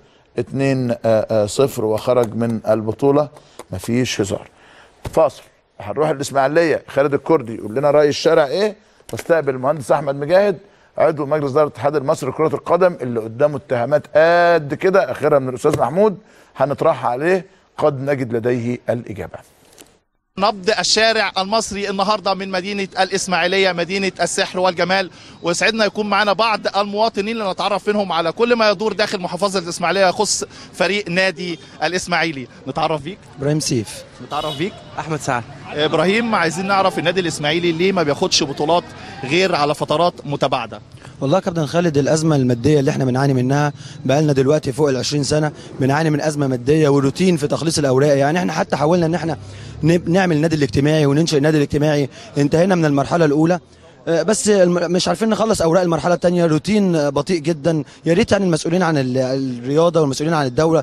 2-0 وخرج من البطوله مفيش هزار فاصل هنروح الاسماعيليه خالد الكردي يقول لنا راي الشارع ايه واستقبل المهندس احمد مجاهد عضو مجلس اداره الاتحاد المصري لكره القدم اللي قدامه اتهامات قد كده اخرها من الاستاذ محمود هنطرحها عليه قد نجد لديه الاجابه نبض الشارع المصري النهارده من مدينه الاسماعيليه مدينه السحر والجمال ويسعدنا يكون معنا بعض المواطنين لنتعرف منهم على كل ما يدور داخل محافظه الاسماعيليه يخص فريق نادي الاسماعيلي نتعرف بيك ابراهيم سيف نتعرف بيك احمد سعد ابراهيم عايزين نعرف النادي الاسماعيلي ليه ما بياخدش بطولات غير على فترات متباعده والله يا كابتن خالد الازمه الماديه اللي احنا بنعاني منها بقالنا دلوقتي فوق ال 20 سنه بنعاني من ازمه ماديه وروتين في تخليص الاوراق يعني احنا حتى حاولنا ان احنا نب- نعمل النادي الاجتماعي وننشئ النادي الاجتماعي انتهينا من المرحله الاولى آه، بس الم- مش عارفين نخلص اوراق المرحله الثانيه روتين آه، بطيء جدا يا ريت يعني المسؤولين عن ال- الرياضه والمسؤولين عن الدوله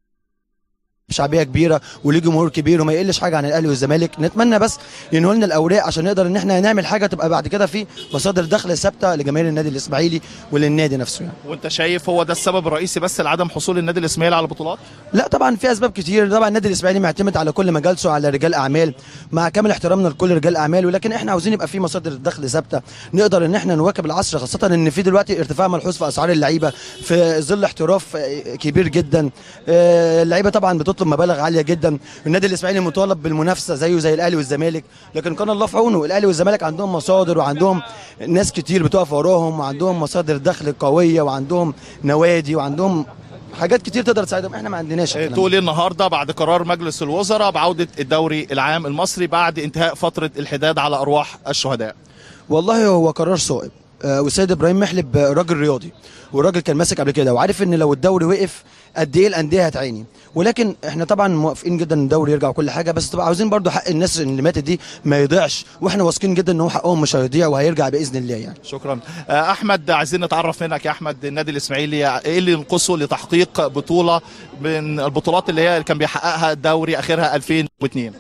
شعبيه كبيره وليه جمهور كبير وما يقلش حاجه عن الاهلي والزمالك نتمنى بس ينهوا لنا الاوراق عشان نقدر ان احنا نعمل حاجه تبقى بعد كده في مصادر دخل ثابته لجماهير النادي الاسماعيلي وللنادي نفسه يعني. وانت شايف هو ده السبب الرئيسي بس لعدم حصول النادي الاسماعيلي على بطولات لا طبعا في اسباب كتير طبعا النادي الاسماعيلي معتمد على كل مجالسه على رجال اعمال مع كامل احترامنا لكل رجال اعمال ولكن احنا عاوزين يبقى في مصادر دخل ثابته نقدر ان احنا نواكب العصر خاصه ان في دلوقتي ارتفاع ملحوظ في اسعار اللعيبه في ظل احتراف آه، كبير جدا آه، اللعيبه طبعا بتطلب مبالغ عاليه جدا النادي الاسماعيلي مطالب بالمنافسه زيه زي الاهلي والزمالك لكن كان الله في عونه الاهلي والزمالك عندهم مصادر وعندهم ناس كتير بتقف وراهم وعندهم مصادر دخل قويه وعندهم نوادي وعندهم حاجات كتير تقدر تساعدهم احنا ما عندناش الكلام ده. تقول إيه النهارده بعد قرار مجلس الوزراء بعوده الدوري العام المصري بعد انتهاء فتره الحداد على ارواح الشهداء والله هو قرار صائب آه، والسيد ابراهيم محلب آه، راجل رياضي والراجل كان ماسك قبل كده وعارف ان لو الدوري وقف قد ايه الانديه هتعاني ولكن احنا طبعا موافقين جدا ان الدوري يرجع وكل حاجه بس طبعا عاوزين برضو حق الناس اللي ماتت دي ما يضيعش واحنا واثقين جدا ان هو حقهم مش هيضيع وهيرجع باذن الله يعني شكرا آه، احمد عايزين نتعرف منك يا احمد النادي الاسماعيلي ايه اللي ينقصه لتحقيق بطوله من البطولات اللي هي كان بيحققها الدوري اخرها 2002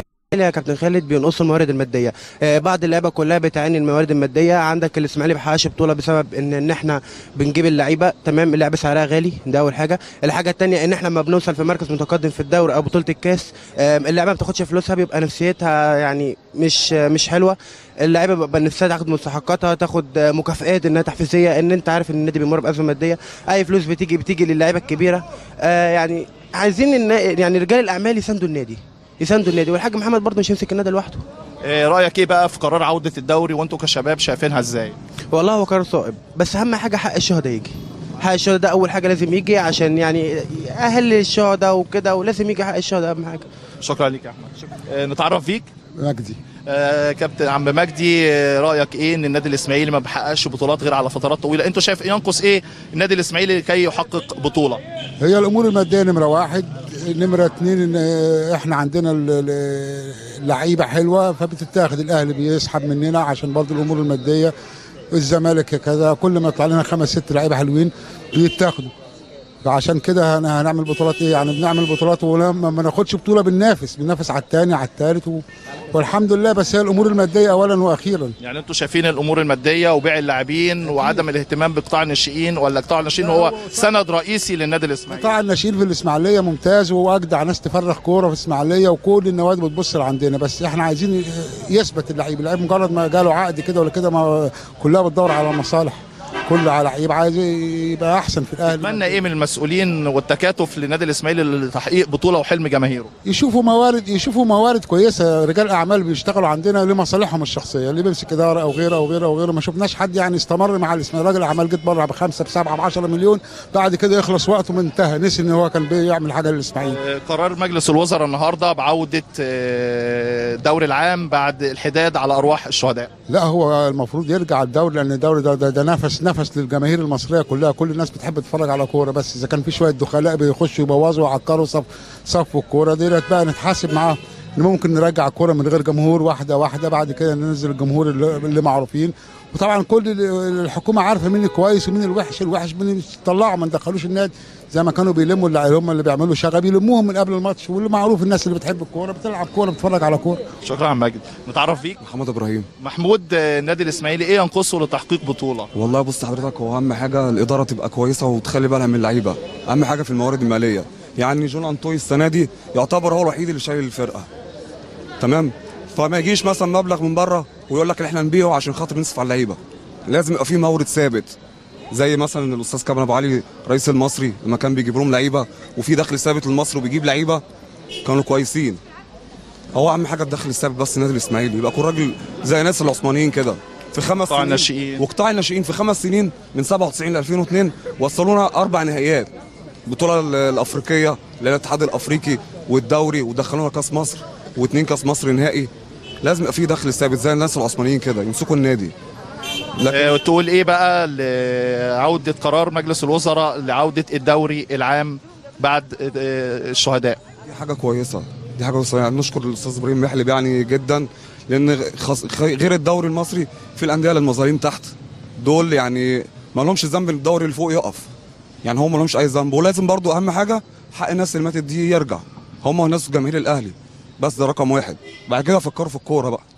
يا كابتن خالد بينقصوا الموارد الماديه آه، بعض اللعيبه كلها بتعاني الموارد الماديه عندك الاسماعيلي ما بيحققش بطوله بسبب ان ان احنا بنجيب اللعيبه تمام اللعيبه سعرها غالي ده اول حاجه الحاجه الثانيه ان احنا لما بنوصل في مركز متقدم في الدوري او بطوله الكاس آه، اللعيبه ما بتاخدش فلوسها بيبقى نفسيتها يعني مش آه، مش حلوه اللعيبه بيبقى نفسها تاخد مستحقاتها تاخد آه، مكافئات انها تحفيزيه ان انت عارف ان النادي بيمر بازمه ماديه اي فلوس بتيجي بتيجي للعيبه الكبيره آه، يعني عايزين إن يعني رجال الاعمال يساندوا النادي يساندوا النادي والحاج محمد برضه مش هيمسك النادي لوحده آه، رايك ايه بقى في قرار عوده الدوري وانتوا كشباب شايفينها ازاي والله هو قرار صائب بس اهم حاجه حق الشهداء يجي حق الشهداء ده اول حاجه لازم يجي عشان يعني اهل الشهداء وكده ولازم يجي حق الشهداء اهم حاجه شكرا ليك يا احمد آه، نتعرف فيك مجدي آه كابتن عم مجدي آه، رايك ايه ان النادي الاسماعيلي ما بيحققش بطولات غير على فترات طويله انتوا شايف ينقص ايه النادي الاسماعيلي لكي يحقق بطوله هي الامور الماديه نمره واحد نمره اتنين ان احنا عندنا ال- ال- اللعيبه حلوه فبتتاخد الاهلي بيسحب مننا عشان برضه الامور الماديه الزمالك كذا كل ما يطلع لنا خمس ست لعيبه حلوين بيتاخدوا فعشان كده هن- هنعمل بطولات ايه يعني بنعمل بطولات ولما ما ناخدش بطوله بننافس بننافس على الثاني على الثالث و... والحمد لله بس هي الامور الماديه اولا واخيرا يعني انتوا شايفين الامور الماديه وبيع اللاعبين وعدم الاهتمام بقطاع الناشئين ولا قطاع الناشئين هو سند رئيسي للنادي الاسماعيلي قطاع الناشئين في الاسماعيليه ممتاز واجدع ناس تفرغ كوره في الاسماعيليه وكل النوادي بتبص لعندنا بس احنا عايزين يثبت اللعيب اللعيب مجرد ما جاله عقد كده ولا كده ما كلها بتدور على مصالح كل على لعيب عايز يبقى احسن في الاهلي اتمنى ايه من المسؤولين والتكاتف للنادي الاسماعيلي لتحقيق بطوله وحلم جماهيره يشوفوا موارد يشوفوا موارد كويسه رجال اعمال بيشتغلوا عندنا لمصالحهم الشخصيه اللي بيمسك اداره او غيره او غيره او غيره ما شفناش حد يعني استمر مع الاسماعيلي راجل اعمال جت بره بخمسه بسبعه ب 10 مليون بعد كده يخلص وقته منتهى نسي ان هو كان بيعمل حاجه للاسماعيلي آه، قرار مجلس الوزراء النهارده بعوده آه، الدوري العام بعد الحداد على ارواح الشهداء لا هو المفروض يرجع الدوري لان الدوري ده, ده, ده نفس نفس للجماهير المصريه كلها كل الناس بتحب تتفرج على كوره بس اذا كان في شويه دخلاء بيخشوا يبوظوا ويعكروا صف صفوا الكوره ديت بقى نتحاسب معاهم ان ممكن نرجع الكوره من غير جمهور واحده واحده بعد كده ننزل الجمهور اللي, اللي معروفين وطبعا كل ال- الحكومه عارفه مين الكويس ومين الوحش الوحش مين اللي يطلعوا ما ندخلوش النادي زي ما كانوا بيلموا اللي هم اللي بيعملوا شغب يلموهم من قبل الماتش واللي معروف الناس اللي بتحب الكوره بتلعب كوره بتتفرج على كوره شكرا عم ماجد نتعرف فيك محمد ابراهيم محمود آه، النادي الاسماعيلي ايه ينقصه لتحقيق بطوله والله بص حضرتك هو اهم حاجه الاداره تبقى كويسه وتخلي بالها من اللعيبه اهم حاجه في الموارد الماليه يعني جون انطوي السنه دي يعتبر هو الوحيد اللي شايل الفرقه تمام فما يجيش مثلا مبلغ من بره ويقول لك احنا نبيعه عشان خاطر نصرف على اللعيبه لازم يبقى في مورد ثابت زي مثلا الاستاذ كامل ابو علي رئيس المصري لما كان بيجيب لهم لعيبه وفي دخل ثابت للمصري وبيجيب لعيبه كانوا كويسين هو اهم حاجه الدخل الثابت بس النادي الاسماعيلي يبقى كل راجل زي ناس العثمانيين كده في خمس قطاع سنين الناشئين. وقطاع الناشئين في خمس سنين من 97 ل 2002 وصلونا اربع نهائيات البطوله ال- الافريقيه اللي هي الاتحاد الافريقي والدوري ودخلونا كاس مصر واثنين كاس مصر نهائي لازم يبقى في دخل ثابت زي الناس العثمانيين كده يمسكوا النادي آه، تقول ايه بقى لعوده قرار مجلس الوزراء لعوده الدوري العام بعد آه، الشهداء دي حاجه كويسه دي حاجه كويسه يعني نشكر الاستاذ ابراهيم محلب يعني جدا لان خص... خ- غير الدوري المصري في الانديه المظالم تحت دول يعني ما لهمش ذنب ان الدوري اللي فوق يقف يعني هم ما لهمش اي ذنب ولازم برضو اهم حاجه حق الناس اللي ماتت دي يرجع هم ناس جماهير الاهلي بس ده رقم واحد بعد كده فكروا في الكوره بقى